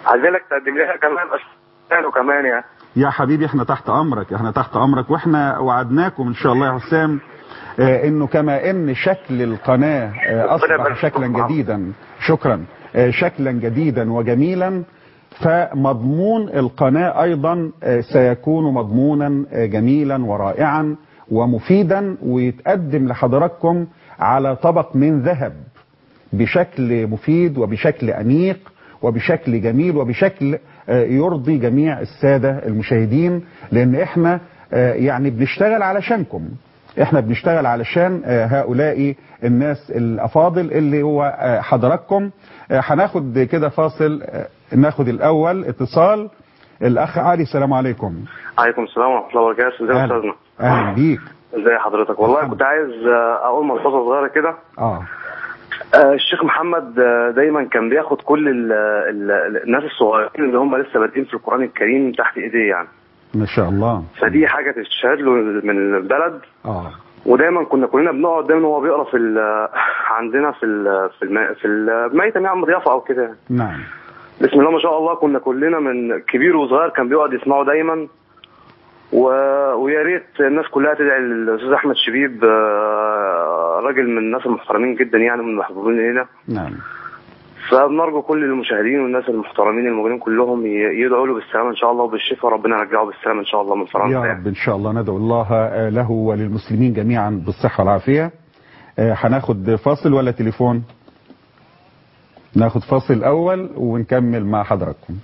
عايزينك تقدم لنا كمان اشكال وكمان يعني
يا حبيبي احنا تحت امرك احنا تحت امرك واحنا وعدناكم ان شاء الله يا حسام اه انه كما ان شكل القناة اه اصبح شكلا جديدا شكرا اه شكلا جديدا وجميلا فمضمون القناة ايضا اه سيكون مضمونا اه جميلا ورائعا ومفيدا ويتقدم لحضراتكم على طبق من ذهب بشكل مفيد وبشكل انيق وبشكل جميل وبشكل يرضي جميع السادة المشاهدين لان احنا يعني بنشتغل علشانكم احنا بنشتغل علشان هؤلاء الناس الافاضل اللي هو حضراتكم هناخد كده فاصل ناخد الاول اتصال الاخ علي السلام عليكم
عليكم السلام ورحمه الله وبركاته ازي يا استاذنا
اهلا بيك
ازي حضرتك والله كنت عايز اقول ملحوظه صغيره كده
اه
الشيخ محمد دايما كان بياخد كل ال ال الناس الصغيرين اللي هم لسه بادئين في القران الكريم تحت ايديه يعني
ما شاء الله
فدي حاجه تشهد له من البلد
اه
ودايما كنا كلنا بنقعد دايما وهو بيقرا في عندنا في ال في الم في الميتم يعني ضيافه او كده
نعم
بسم الله ما شاء الله كنا كلنا من كبير وصغير كان بيقعد يسمعه دايما و... ويا ريت الناس كلها تدعي للاستاذ احمد شبيب راجل من الناس المحترمين جدا يعني من المحبوبين هنا
نعم
فبنرجو كل المشاهدين والناس المحترمين الموجودين كلهم يدعوا له بالسلامه ان شاء الله وبالشفاء ربنا يرجعه بالسلامه ان شاء الله من فرنسا
يا رب ان شاء الله ندعو الله له وللمسلمين جميعا بالصحه والعافيه هناخد فاصل ولا تليفون ناخد فاصل الاول ونكمل مع حضراتكم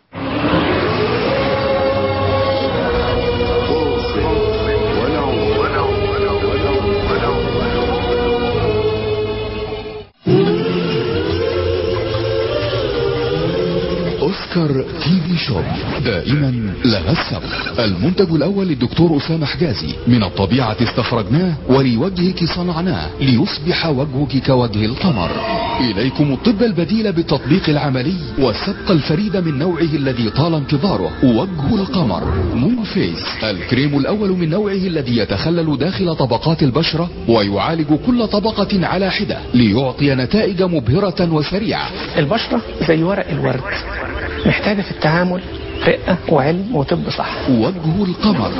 اوسكار تي في شوب دائما لها السبق المنتج الاول للدكتور اسامه حجازي من الطبيعه استخرجناه ولوجهك صنعناه ليصبح وجهك كوجه القمر اليكم الطب البديل بالتطبيق العملي والسبق الفريد من نوعه الذي طال انتظاره وجه القمر مون فيس الكريم الاول من نوعه الذي يتخلل داخل طبقات البشره ويعالج كل طبقه على حده ليعطي نتائج مبهره وسريعه
البشره زي ورق الورد محتاجة في التعامل رقة وعلم وطب صح
وجه القمر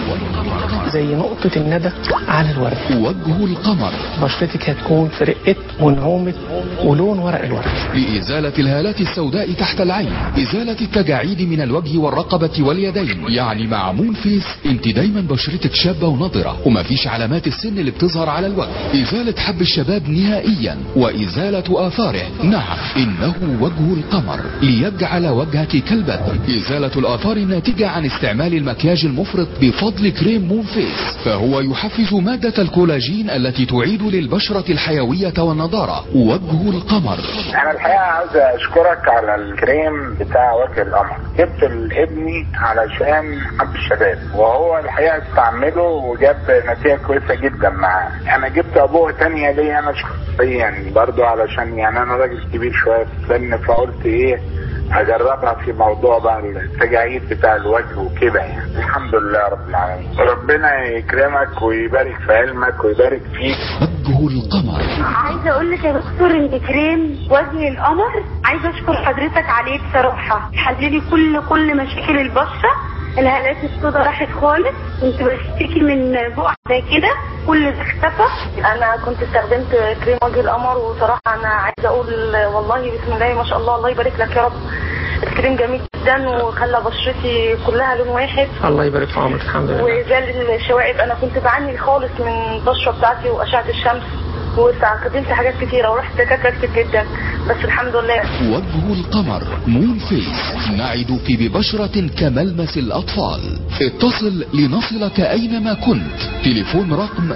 زي نقطة الندى على الورد
وجه القمر
بشرتك هتكون في رقة ونعومة ولون ورق الورد
لإزالة الهالات السوداء تحت العين إزالة التجاعيد من الوجه والرقبة واليدين يعني مع مون فيس انت دايما بشرتك شابة ونضرة ومفيش علامات السن اللي بتظهر على الوجه إزالة حب الشباب نهائيا وإزالة آثاره نعم إنه وجه القمر ليجعل وجهك كالبدر إزالة الآثار الناتجة عن استعمال المكياج المفرط بفضل كريم مون فيس فهو يحفز مادة الكولاجين التي تعيد للبشرة الحيوية والنضارة وجه القمر
انا الحقيقه عاوز اشكرك على الكريم بتاع وجه القمر جبت لابني علشان حب الشباب وهو الحقيقه استعمله وجاب نتيجه كويسه جدا معاه انا جبت ابوه تانية ليا انا شخصيا برضو علشان يعني انا راجل كبير شويه في السن فقلت ايه هجربها في موضوع بقى التجاعيد بتاع الوجه وكده يعني الحمد لله رب العالمين ربنا يكرمك ويبارك في علمك ويبارك فيك
وجه القمر
عايزه اقول لك يا دكتور ان كريم وجه القمر عايزه اشكر حضرتك عليه بصراحه حللي كل كل مشاكل البشره الهالات السوداء راحت خالص كنت بشتكي من بقع زي كده كل ده اختفى انا كنت استخدمت كريم وجه القمر وصراحه انا عايزه اقول والله بسم الله ما شاء الله الله يبارك لك يا رب الكريم جميل جدا وخلى بشرتي كلها لون واحد
الله يبارك في عمرك الحمد لله
وزال الشوائب انا كنت بعاني خالص من البشره بتاعتي واشعه الشمس واستخدمت حاجات كتيرة ورحت دكاترة كتير جدا بس الحمد لله
وجه القمر مون فيس نعدك ببشرة كملمس الأطفال اتصل لنصلك أينما كنت تليفون رقم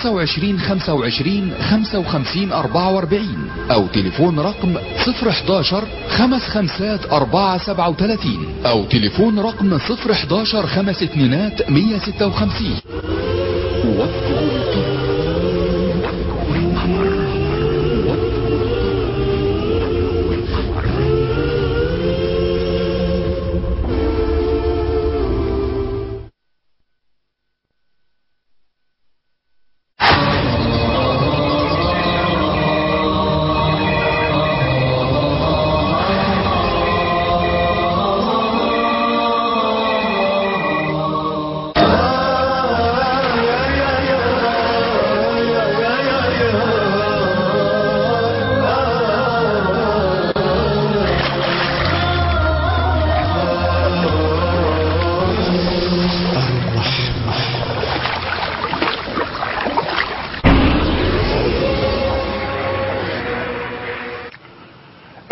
25 25 55 44 أو تليفون رقم 011 خمس خمسات 4 37 أو تليفون رقم 011 خمس اتنينات 156 وجه القمر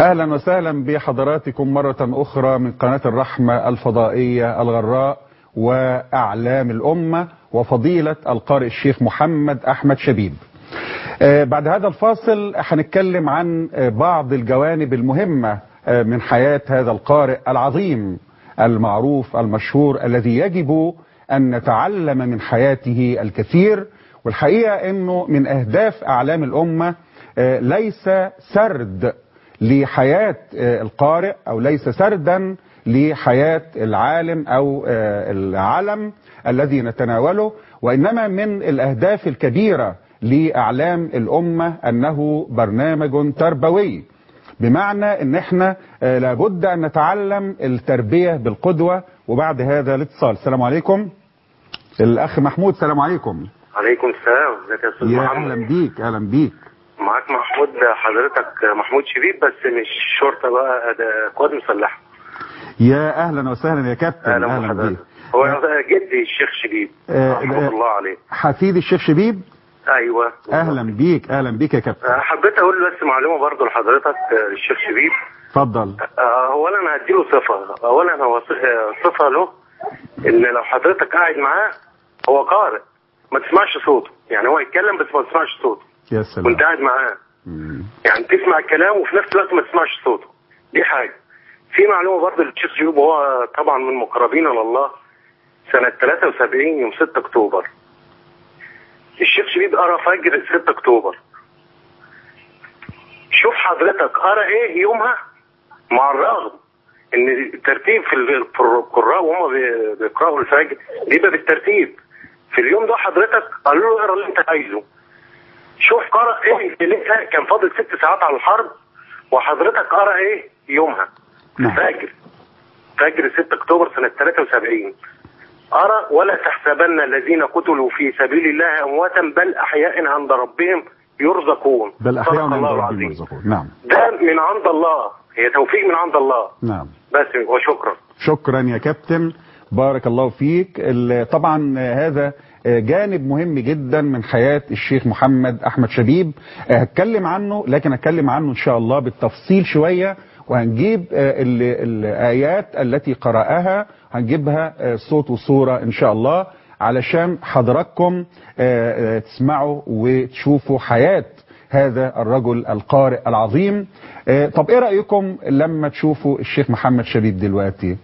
اهلا وسهلا بحضراتكم مرة اخرى من قناة الرحمة الفضائية الغراء واعلام الامة وفضيلة القارئ الشيخ محمد احمد شبيب آه، بعد هذا الفاصل هنتكلم عن آه، بعض الجوانب المهمة آه، من حياة هذا القارئ العظيم المعروف المشهور الذي يجب أن نتعلم من حياته الكثير والحقيقة أنه من أهداف أعلام الأمة آه، ليس سرد لحياة آه، القارئ أو ليس سردا لحياة العالم أو آه، العلم الذي نتناوله وإنما من الأهداف الكبيرة لأعلام الأمة أنه برنامج تربوي بمعنى ان احنا آه، لابد ان نتعلم التربية بالقدوة وبعد هذا الاتصال السلام عليكم الاخ محمود السلام عليكم
عليكم السلام ازيك يا استاذ
يا
محمد
اهلا بيك اهلا بيك
معاك محمود حضرتك محمود شبيب بس مش شرطه بقى ده قوات مسلحه
يا اهلا وسهلا يا كابتن
اهلا
اهلا بيك
بحضرتك هو جدي الشيخ شبيب
آه،
رحمه
آه،
الله عليه
حفيد الشيخ شبيب
ايوه
اهلا بيك اهلا بيك يا كابتن
آه، حبيت اقول بس معلومه برضو لحضرتك آه، الشيخ شبيب
اتفضل
آه، اولا هديله صفه اولا هو ص- آه، صفه له ان لو حضرتك قاعد معاه هو قارئ ما تسمعش صوته يعني هو يتكلم بس ما تسمعش صوته
يا سلام
وانت قاعد معاه يعني تسمع الكلام وفي نفس الوقت ما تسمعش صوته دي حاجه في معلومه برضه للشيخ شيوب وهو طبعا من مقربين الى الله سنه 73 يوم 6 اكتوبر الشيخ شبيب قرا فجر 6 اكتوبر شوف حضرتك قرا ايه يومها مع الرغم ان الترتيب في ال- في القراء وهم بي- بيقراوا الفجر بيبقى بالترتيب في اليوم ده حضرتك قالوا له اقرا اللي انت عايزه شوف قرأ ايه ليلتها كان فاضل ست ساعات على الحرب وحضرتك قرأ ايه يومها فجر فجر 6 اكتوبر سنة 73 أرى ولا تحسبن الذين قتلوا في سبيل الله أمواتا بل أحياء عند ربهم يرزقون
بل احياء
صدق
عند
الله
ربهم
العظيم
يرزقون نعم
ده من عند الله هي توفيق من عند الله
نعم
بس وشكرا
شكرا يا كابتن بارك الله فيك ال- طبعا هذا جانب مهم جدا من حياة الشيخ محمد أحمد شبيب هتكلم عنه لكن هتكلم عنه إن شاء الله بالتفصيل شوية وهنجيب ال- الآيات التي قرأها هنجيبها صوت وصورة إن شاء الله علشان حضراتكم تسمعوا وتشوفوا حياة هذا الرجل القارئ العظيم طب ايه رأيكم لما تشوفوا الشيخ محمد شبيب دلوقتي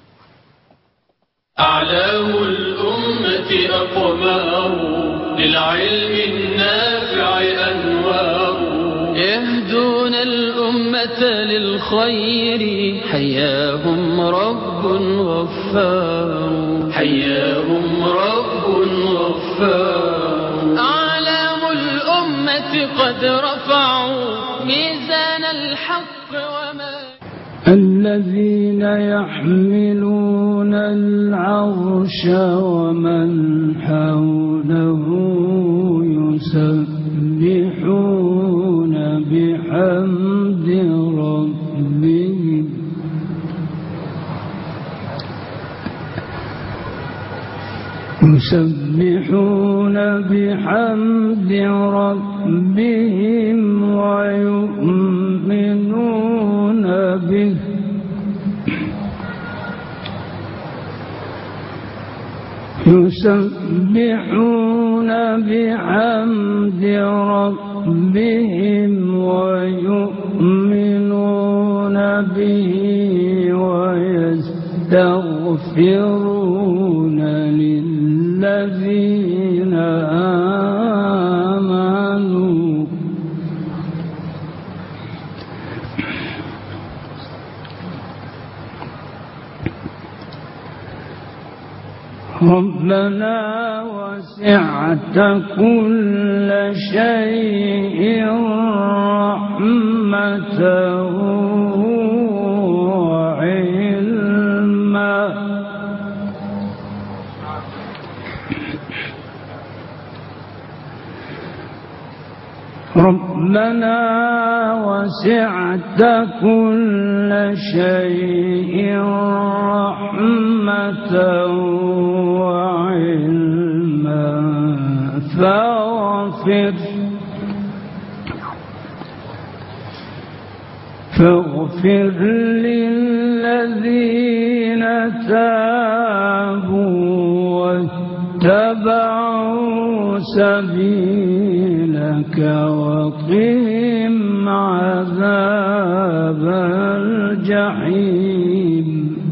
أعلام الأمة أقمار للعلم النافع أنوار يهدون الأمة للخير حياهم رب غفار حياهم رب غفار أعلام الأمة قد رفعوا ميزان الحق وما
الذين يحملون العرش ومن حوله يسبحون بحمد ربهم يسبحون بحمد ربهم ويؤمنون به يسبحون بحمد ربهم ويؤمنون به ويستغفرون للذين آمنوا ربنا وسعت كل شيء رحمة وعلما ربنا وسعت كل شيء رحمة وعلما فاغفر فاغفر للذين تابوا واتبعوا سبيلك وقهم عذاب الجحيم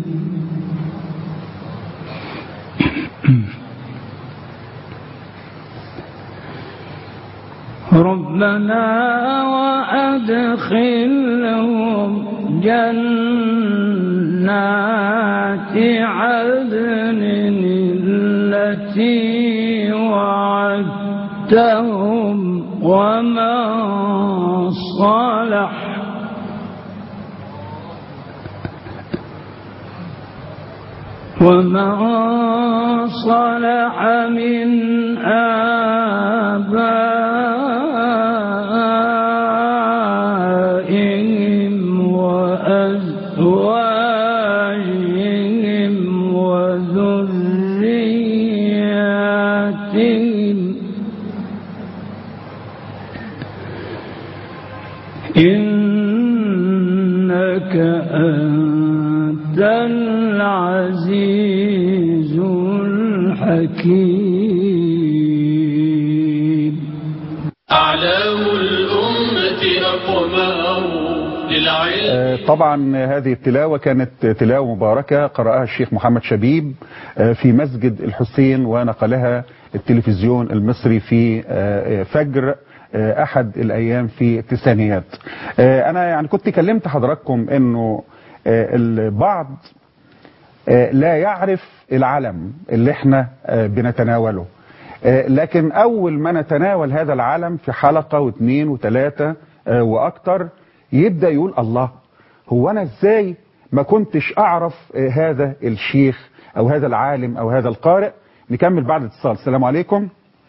ربنا وأدخلهم جنات عدن التي وعدتهم ومن صلح ومن صلح من آبائهم وأزواجهم وذرياتهم إنك أنت العزيز الحكيم
أعلام الأمة أقمار للعلم
آه، طبعا هذه التلاوة كانت تلاوة مباركة قرأها الشيخ محمد شبيب آه، في مسجد الحسين ونقلها التلفزيون المصري في آه، فجر آه، أحد الأيام في التسعينيات آه، أنا يعني كنت كلمت حضراتكم أنه آه، البعض آه، لا يعرف العلم اللي احنا آه، بنتناوله آه، لكن أول ما نتناول هذا العلم في حلقة واثنين وثلاثة آه، وأكتر يبدأ يقول الله هو أنا إزاي ما كنتش أعرف آه، هذا الشيخ أو هذا العالم أو هذا القارئ نكمل بعد اتصال السلام عليكم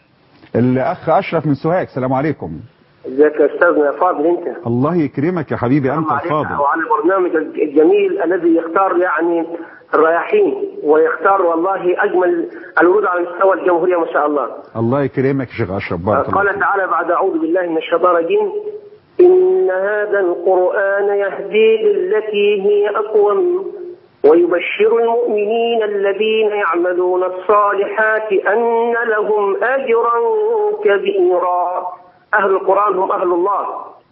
الأخ أشرف من سوهاج السلام عليكم
ازيك يا استاذنا يا فاضل انت
الله يكرمك يا حبيبي أنت
عليك
الفاضل
وعلى البرنامج الجميل الذي يختار يعني الرياحين ويختار والله اجمل الورود على مستوى الجمهوريه ما شاء الله
الله يكرمك يا شيخ أشرف بارك الله
قال تعالى بعد اعوذ بالله من الشيطان الرجيم ان هذا القران يهدي للتي هي اقوم ويبشر المؤمنين الذين يعملون الصالحات ان لهم اجرا كبيرا اهل القران هم اهل الله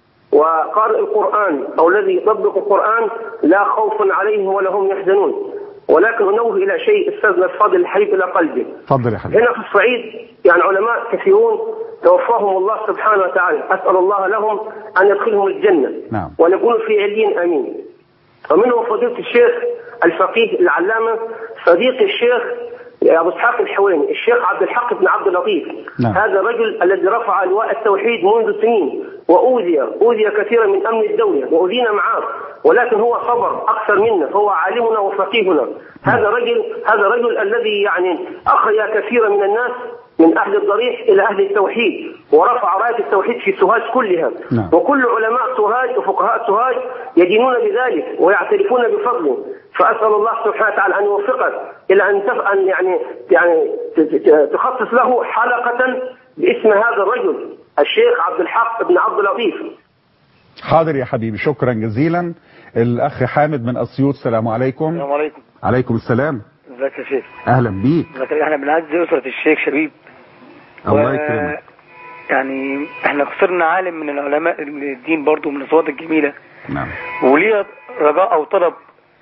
وقارئ القرآن أو الذي يطبق القرآن لا خوف عليهم ولا هم يحزنون ولكن أنوه إلى شيء أستاذنا الفاضل الحبيب إلى قلبي
اتفضل يا حبيبي
هنا في الصعيد يعني علماء كثيرون توفاهم الله سبحانه وتعالى أسأل الله لهم أن يدخلهم الجنة
نعم
وأن يكونوا في عليين آمين ومنهم فضيلة الشيخ الفقيه العلامة صديق الشيخ أبو إسحاق الحويني الشيخ عبد الحق بن عبد اللطيف
نعم.
هذا الرجل الذي رفع لواء التوحيد منذ سنين وأوذي أوذي كثيرا من أمن الدولة وأوذينا معاه ولكن هو صبر أكثر منا هو عالمنا وفقيهنا هذا رجل هذا رجل الذي يعني أخرج كثيرا من الناس من أهل الضريح إلى أهل التوحيد ورفع راية التوحيد في سوهاج كلها
نعم.
وكل علماء سوهاج وفقهاء سوهاج يدينون بذلك ويعترفون بفضله فأسأل الله سبحانه وتعالى أن يوفقك إلى أن تف... أن يعني يعني ت- ت- تخصص له حلقة باسم هذا الرجل الشيخ عبد الحق بن عبد اللطيف
حاضر يا حبيبي شكرا جزيلا الأخ حامد من أسيوط السلام عليكم
السلام عليكم
عليكم السلام
ازيك يا شيخ
أهلا بيك
ازيك احنا بنعزي اسره الشيخ شبيب
الله يكرمك
يعني احنا خسرنا عالم من العلماء الدين برضو من الاصوات الجميله
نعم
وليا رجاء او طلب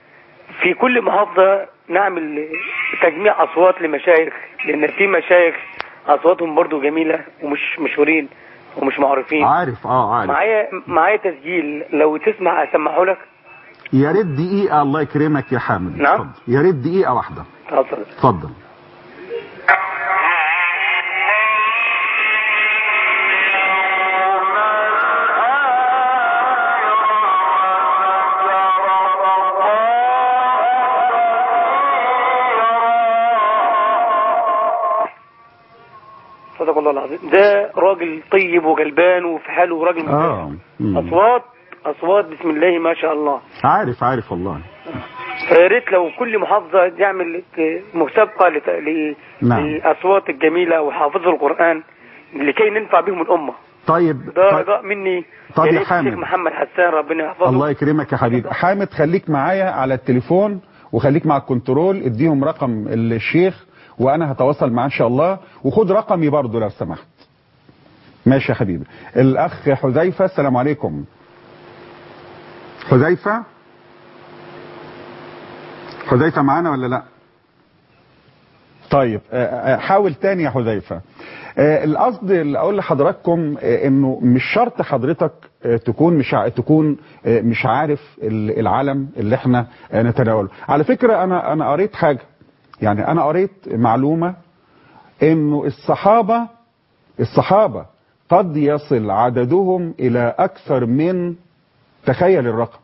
في كل محافظه نعمل تجميع اصوات لمشايخ لان في مشايخ اصواتهم برضو جميله ومش مشهورين ومش معروفين
عارف اه عارف
معايا معايا تسجيل لو تسمع اسمحه لك
يا ريت دقيقة الله يكرمك يا حامد
نعم.
اتفضل. يا ريت دقيقة واحدة
اتفضل
اتفضل
صدق الله العظيم ده راجل طيب وغلبان وفي حاله وراجل
اه مم.
اصوات اصوات بسم الله ما شاء الله
عارف عارف والله
فيا ريت لو كل محافظه يعمل مسابقه لت- ل-
نعم.
للاصوات الجميله وحافظ القران لكي ننفع بهم الامه
طيب
ده
طيب,
رجاء مني
طب يا
ريت
حامد.
الشيخ محمد حسان ربنا يحفظه
الله يكرمك يا حبيبي حامد خليك معايا على التليفون وخليك مع الكنترول اديهم رقم الشيخ وانا هتواصل معاه ان شاء الله وخد رقمي برضو لو سمحت ماشي يا حبيبي الاخ حذيفه السلام عليكم حذيفه حذيفه معانا ولا لا طيب آه، آه، حاول تاني يا حذيفه آه، القصد اللي اقول لحضراتكم آه، انه مش شرط حضرتك آه، تكون مش ع- تكون آه، مش عارف ال- العلم اللي احنا آه، نتناوله على فكره انا انا قريت حاجه يعني انا قريت معلومه انه الصحابه الصحابه قد يصل عددهم الى اكثر من تخيل الرقم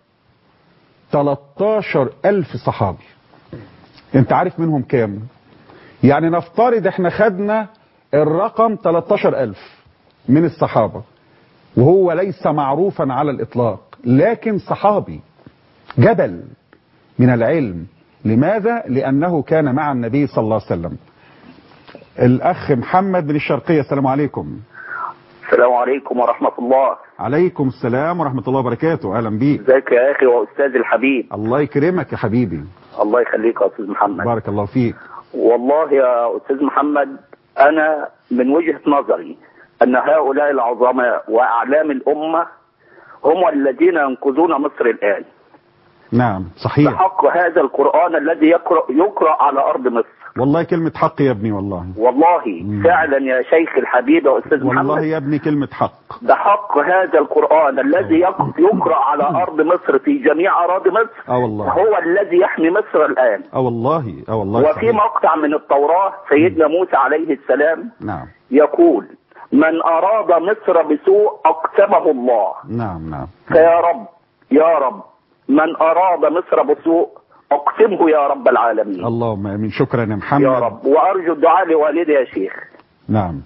13 ألف صحابي انت عارف منهم كام يعني نفترض احنا خدنا الرقم 13 ألف من الصحابة وهو ليس معروفا على الإطلاق لكن صحابي جبل من العلم لماذا؟ لأنه كان مع النبي صلى الله عليه وسلم الأخ محمد من الشرقية السلام عليكم
السلام عليكم ورحمة الله
عليكم السلام ورحمة الله وبركاته أهلا بيك
ازيك يا أخي وأستاذ الحبيب
الله يكرمك يا حبيبي
الله يخليك يا أستاذ محمد
بارك الله فيك
والله يا أستاذ محمد أنا من وجهة نظري أن هؤلاء العظماء وأعلام الأمة هم الذين ينقذون مصر الآن
نعم صحيح
بحق هذا القرآن الذي يقرأ, يقرأ على أرض مصر
والله كلمة حق يا ابني والله
والله فعلا يا شيخ الحبيب يا أستاذ
والله
محمد
يا ابني كلمة حق
بحق هذا القرآن الذي يق- يقرأ على أرض مصر في جميع أراضي مصر
اه والله
هو الذي يحمي مصر الآن
اه والله اه والله
وفي
صحيح.
مقطع من التوراة سيدنا موسى عليه السلام
نعم
يقول من أراد مصر بسوء أقسمه الله
نعم نعم
فيا رب يا رب من أراد مصر بسوء أقسمه يا رب العالمين
اللهم امين شكرا يا محمد
يا رب وأرجو الدعاء لوالدي يا شيخ
نعم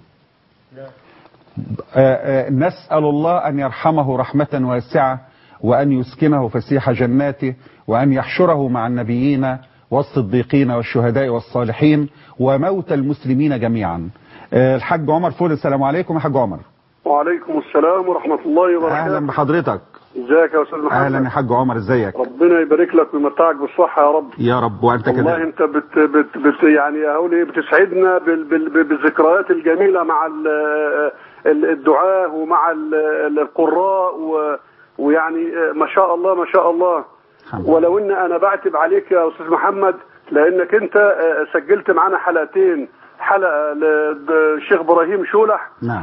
آه، آه، نسأل الله أن يرحمه رحمة واسعة وأن يسكنه فسيح جناته وأن يحشره مع النبيين والصديقين والشهداء والصالحين وموت المسلمين جميعا آه، الحاج عمر فول السلام عليكم يا حاج عمر
وعليكم السلام ورحمة الله وبركاته
أهلا بحضرتك
ازيك يا استاذ محمد
أهلا يا حاج عمر ازيك
ربنا يبارك لك ويمتعك بالصحة يا رب
يا رب وأنت
والله
كذلك
انت بت بت بت يعني اقول ايه بتسعدنا بال بال بالذكريات الجميله مع ال ال الدعاه ومع ال ال القراء و ويعني ما شاء الله ما شاء الله ولو ان انا بعتب عليك يا استاذ محمد لانك انت سجلت معانا حلقتين حلقه للشيخ ابراهيم شولح
نعم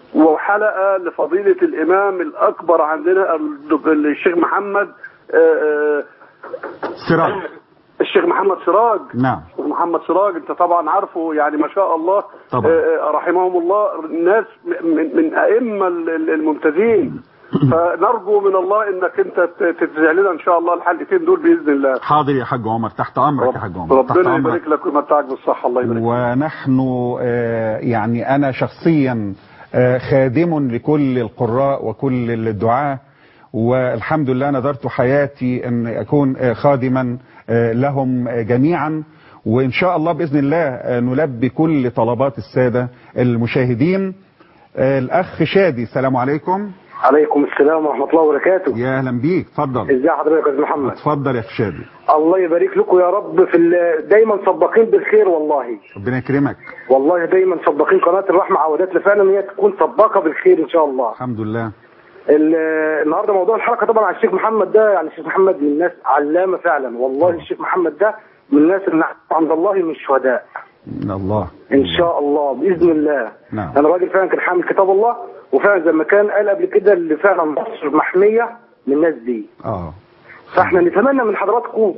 وحلقه لفضيله الامام الاكبر عندنا ال- الشيخ محمد آه، آه،
سراج
الشيخ محمد سراج
نعم
الشيخ محمد سراج انت طبعا عارفه يعني ما شاء الله
طبعا.
آه، آه، رحمهم الله ناس من من ائمه ال- ال- الممتازين فنرجو من الله انك انت ت- تتذيع لنا ان شاء الله الحلقتين دول باذن الله
حاضر يا حاج عمر تحت أمرك يا حاج عمر تحت
ربنا
أمرك
يبارك لك ويمتعك بالصحه الله يبارك
ونحن آه، يعني أنا شخصيا آه، خادم لكل القراء وكل الدعاة والحمد لله نذرت حياتي أن أكون آه، خادما آه، لهم آه، جميعا وإن شاء الله بإذن الله آه، نلبي كل طلبات السادة المشاهدين آه، الأخ شادي السلام عليكم
عليكم السلام ورحمة الله وبركاته
يا أهلا بيك اتفضل
ازي حضرتك يا استاذ محمد
اتفضل يا أخ شادي
الله يبارك لكم يا رب في ال- دايما سباقين بالخير والله
ربنا يكرمك
والله دايما سباقين قناة الرحمة عودتنا فعلا ان هي تكون سباقة بالخير ان شاء الله
الحمد لله
ال- النهارده موضوع الحلقة طبعا على الشيخ محمد ده يعني الشيخ محمد من الناس علامة فعلا والله الشيخ محمد ده من الناس اللي عند الله من الشهداء
من الله
ان شاء الله باذن الله
نعم
انا راجل فعلا كان حامل كتاب الله وفعلا زي ما كان قال قبل كده اللي فعلا مصر محمية من الناس دي
اه
فاحنا نتمنى من حضراتكم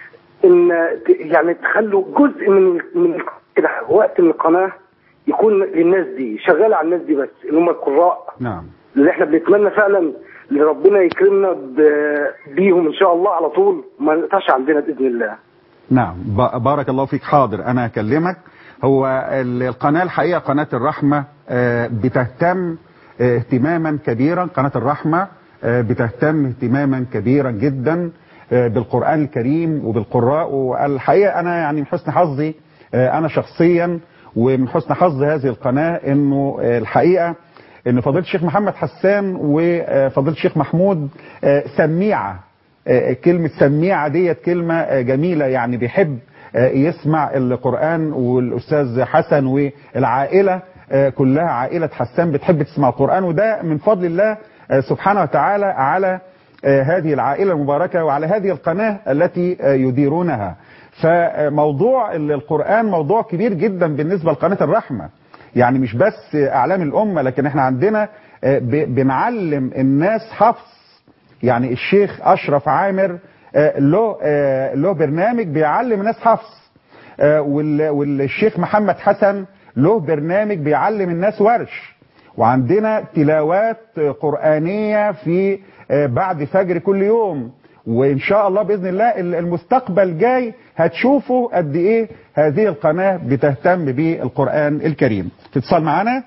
ان ت- يعني تخلوا جزء من من كده وقت من القناه يكون للناس دي شغاله على الناس دي بس اللي هم القراء
نعم
اللي احنا بنتمنى فعلا ان ربنا يكرمنا ب- بيهم ان شاء الله على طول ما نقطعش عندنا باذن الله
نعم ب- بارك الله فيك حاضر انا اكلمك هو ال- القناه الحقيقه قناه الرحمه آه، بتهتم آه، اهتماما كبيرا قناه الرحمه آه، بتهتم اهتماما كبيرا جدا آه، بالقران الكريم وبالقراء والحقيقه انا يعني من حسن حظي آه، انا شخصيا ومن حسن حظ هذه القناه انه آه، الحقيقه ان فضيله الشيخ محمد حسان وفضيله الشيخ محمود آه، سميعه آه، كلمه سميعه ديت كلمه آه، جميله يعني بيحب آه، يسمع القران والاستاذ حسن والعائله آه، كلها عائله حسان بتحب تسمع القران وده من فضل الله آه، سبحانه وتعالى على آه، هذه العائله المباركه وعلى هذه القناه التي آه، يديرونها فموضوع القران موضوع كبير جدا بالنسبه لقناه الرحمه يعني مش بس اعلام الامه لكن احنا عندنا آه، ب- بنعلم الناس حفظ يعني الشيخ اشرف عامر آه، له آه، له برنامج بيعلم الناس حفظ آه، وال- والشيخ محمد حسن له برنامج بيعلم الناس ورش وعندنا تلاوات آه، قرآنية في آه، بعد فجر كل يوم وإن شاء الله بإذن الله ال- المستقبل جاي هتشوفوا قد إيه هذه القناة بتهتم بالقرآن الكريم اتصال معانا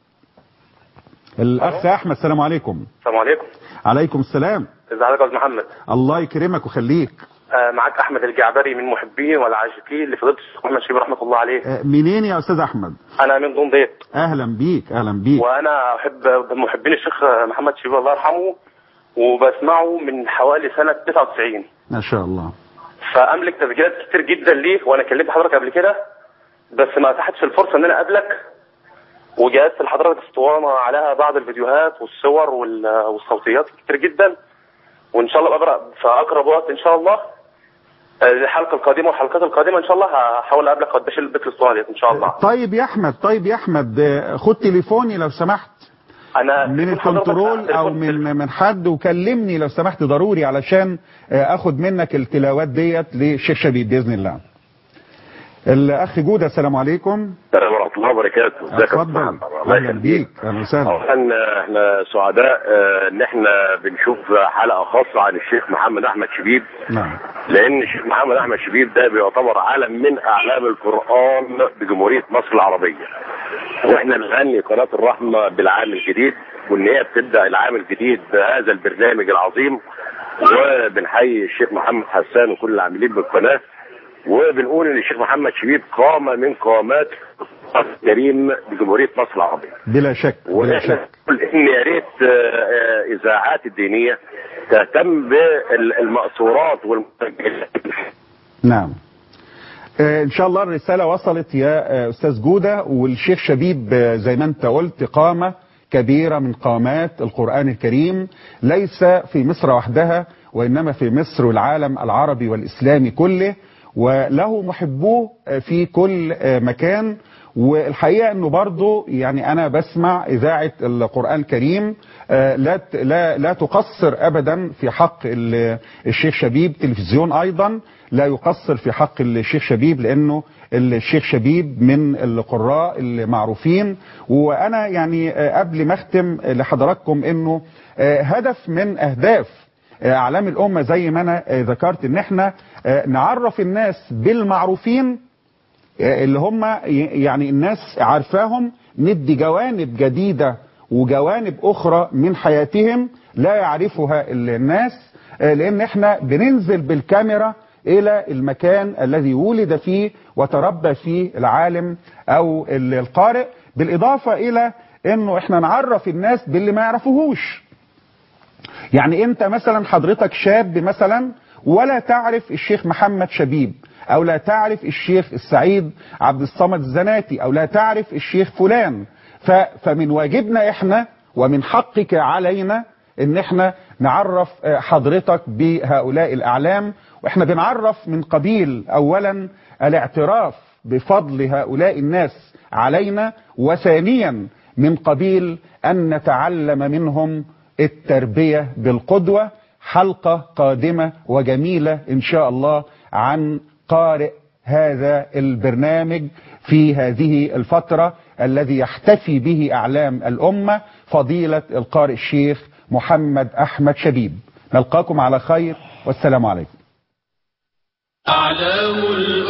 الأخ أحمد السلام عليكم
السلام عليكم
عليكم السلام
ازي حضرتك يا استاذ محمد
الله يكرمك ويخليك
آه معاك احمد الجعبري من محبين والعاشقين لفضيله الشيخ محمد شبيب رحمه الله عليه
آه، منين يا أستاذ أحمد
انا من دنديت
أهلا بيك أهلا بيك
وانا احب محبين الشيخ محمد شبيب الله يرحمه وبسمعه من حوالي سنه 99
ما شاء الله
فاملك تسجيلات كتير جدا ليه وانا كلمت حضرتك قبل كده بس ما اتاحتش الفرصه ان انا اقابلك وجهزت لحضرتك اسطوانه عليها بعض الفيديوهات والصور وال- والصوتيات كتير جدا وان شاء الله بقرا في اقرب وقت ان شاء الله آه، الحلقه القادمه والحلقات القادمه ان شاء الله هحاول اقابلك وادش البيت الاسطوانه ديت ان شاء الله
طيب يا أحمد طيب يا أحمد آه، خد تليفوني لو سمحت
انا
من الكنترول او من من حد وكلمني لو سمحت ضروري علشان آه، اخد منك التلاوات ديت للشيخ شبيب باذن الله الاخ جوده السلام عليكم
السلام ورحمه الله وبركاته ازيك يا أستاذ
اتفضل
محمد؟ الله
اهلا
يخليك
بيك اهلا وسهلا
اولا احنا سعداء آه، ان احنا بنشوف حلقه خاصه عن الشيخ محمد احمد شبيب
نعم
لان الشيخ محمد احمد شبيب ده بيعتبر علم من اعلام القران بجمهوريه مصر العربيه واحنا بنغني قناه الرحمه بالعام الجديد وان هي بتبدا العام الجديد بهذا البرنامج العظيم وبنحيي الشيخ محمد حسان وكل العاملين بالقناه وبنقول ان الشيخ محمد شبيب قامه من قامات الكريم بجمهوريه مصر العربيه
بلا شك بلا
واحنا
شك
بنقول ان يا ريت آه، آه، اذاعات الدينيه تهتم بالمأثورات والمسجلات
نعم آه، ان شاء الله الرساله وصلت يا آه، استاذ جوده والشيخ شبيب آه، زي ما انت قلت قامه كبيره من قامات القران الكريم ليس في مصر وحدها وانما في مصر والعالم العربي والاسلامي كله وله محبوه آه، في كل آه، مكان والحقيقه انه برضه يعني انا بسمع اذاعه القران الكريم آه، لا ت- لا لا تقصر ابدا في حق ال- الشيخ شبيب تلفزيون ايضا لا يقصر في حق الشيخ شبيب لانه الشيخ شبيب من القراء المعروفين وانا يعني آه، قبل ما اختم لحضراتكم انه آه، هدف من اهداف آه، اعلام الامه زي ما انا آه، ذكرت ان احنا آه، نعرف الناس بالمعروفين اللي هم يعني الناس عارفاهم ندي جوانب جديدة وجوانب أخرى من حياتهم لا يعرفها الناس آه، لأن احنا بننزل بالكاميرا إلى المكان الذي ولد فيه وتربى فيه العالم أو ال- القارئ بالإضافة إلى أنه احنا نعرف الناس باللي ما يعرفوهوش يعني انت مثلا حضرتك شاب مثلا ولا تعرف الشيخ محمد شبيب او لا تعرف الشيخ السعيد عبد الصمد الزناتي او لا تعرف الشيخ فلان ف فمن واجبنا احنا ومن حقك علينا ان احنا نعرف آه، حضرتك بهؤلاء الاعلام واحنا بنعرف من قبيل اولا الاعتراف بفضل هؤلاء الناس علينا وثانيا من قبيل ان نتعلم منهم التربية بالقدوة حلقة قادمة وجميلة إن شاء الله عن قارئ هذا البرنامج في هذه الفترة الذي يحتفي به أعلام الأمة فضيلة القارئ الشيخ محمد أحمد شبيب نلقاكم على خير والسلام عليكم
أعلام الأمة